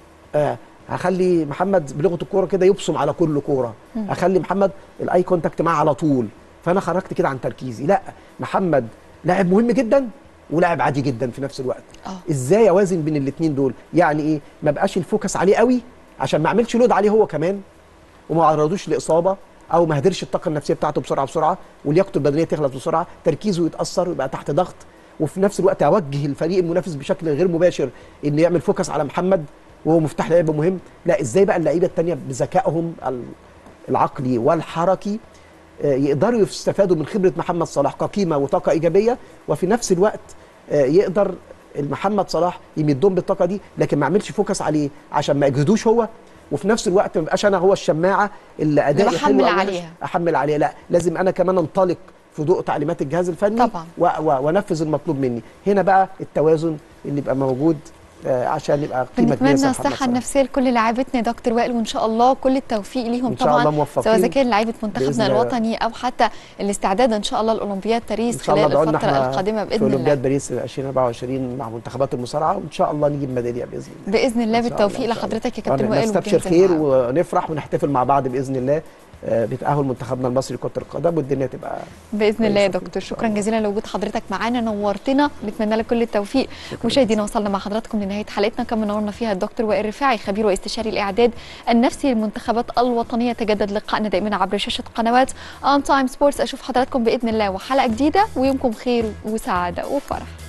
آه هخلي محمد بلغه الكوره كده يبصم على كل كوره اخلي محمد الاي كونتاكت معاه على طول فانا خرجت كده عن تركيزي لا محمد لاعب مهم جدا ولاعب عادي جدا في نفس الوقت آه. ازاي اوازن بين الاثنين دول يعني ايه ما بقاش الفوكس عليه قوي عشان ما اعملش لود عليه هو كمان وما عرضوش لاصابه او ما هدرش الطاقه النفسيه بتاعته بسرعه بسرعه ولياقته البدنيه تخلص بسرعه تركيزه يتاثر ويبقى تحت ضغط وفي نفس الوقت اوجه الفريق المنافس بشكل غير مباشر انه يعمل فوكس على محمد وهو مفتاح لعب مهم لا ازاي بقى اللعيبه الثانيه بذكائهم ال- العقلي والحركي آه، يقدروا يستفادوا من خبره محمد صلاح كقيمه وطاقه ايجابيه وفي نفس الوقت آه، يقدر محمد صلاح يمدهم بالطاقه دي لكن ما اعملش فوكس عليه عشان ما يجهدوش هو وفي نفس الوقت ما يبقاش انا هو الشماعه اللي ادائي اللي حلو بحمل أو وحش، عليها. احمل عليها لا لازم انا كمان انطلق في ضوء تعليمات الجهاز الفني طبعا. و- و- وانفذ المطلوب مني هنا بقى التوازن اللي يبقى موجود آه، عشان يبقى قيمه بنتمنى كبيرة لمحمد الصحه صلاح. النفسيه لكل لاعبتنا يا دكتور وائل وان شاء الله كل التوفيق ليهم إن شاء طبعا الله موفقين. سواء اذا كان لعيبه بإذن منتخبنا الله. الوطني او حتى الاستعداد ان شاء الله لاولمبياد ان باريس شاء الله خلال ادعوا لنا الفتره احنا القادمه في باذن الله اولمبياد باريس 2024 مع منتخبات المصارعه وان شاء الله نجيب ميداليه باذن الله باذن الله إن شاء بالتوفيق إن شاء الله. لحضرتك يا كابتن آه، وائل نستبشر وجاهز خير معاك. ونفرح ونحتفل مع بعض باذن الله آه، بتاهل منتخبنا المصري لكره القدم والدنيا تبقى باذن الله يا كويسة. دكتور شكرا جزيلا لوجود حضرتك معانا نورتنا نتمنى لك كل التوفيق مشاهدينا وصلنا مع حضراتكم لنهايه حلقتنا كان منورنا فيها الدكتور وائل رفاعي خبير واستشاري الاعداد النفسي للمنتخبات الوطنيه تجدد لقائنا دائما عبر شاشه قنوات اون تايم سبورتس اشوف حضراتكم باذن الله وحلقه جديده ويومكم خير وسعاده وفرح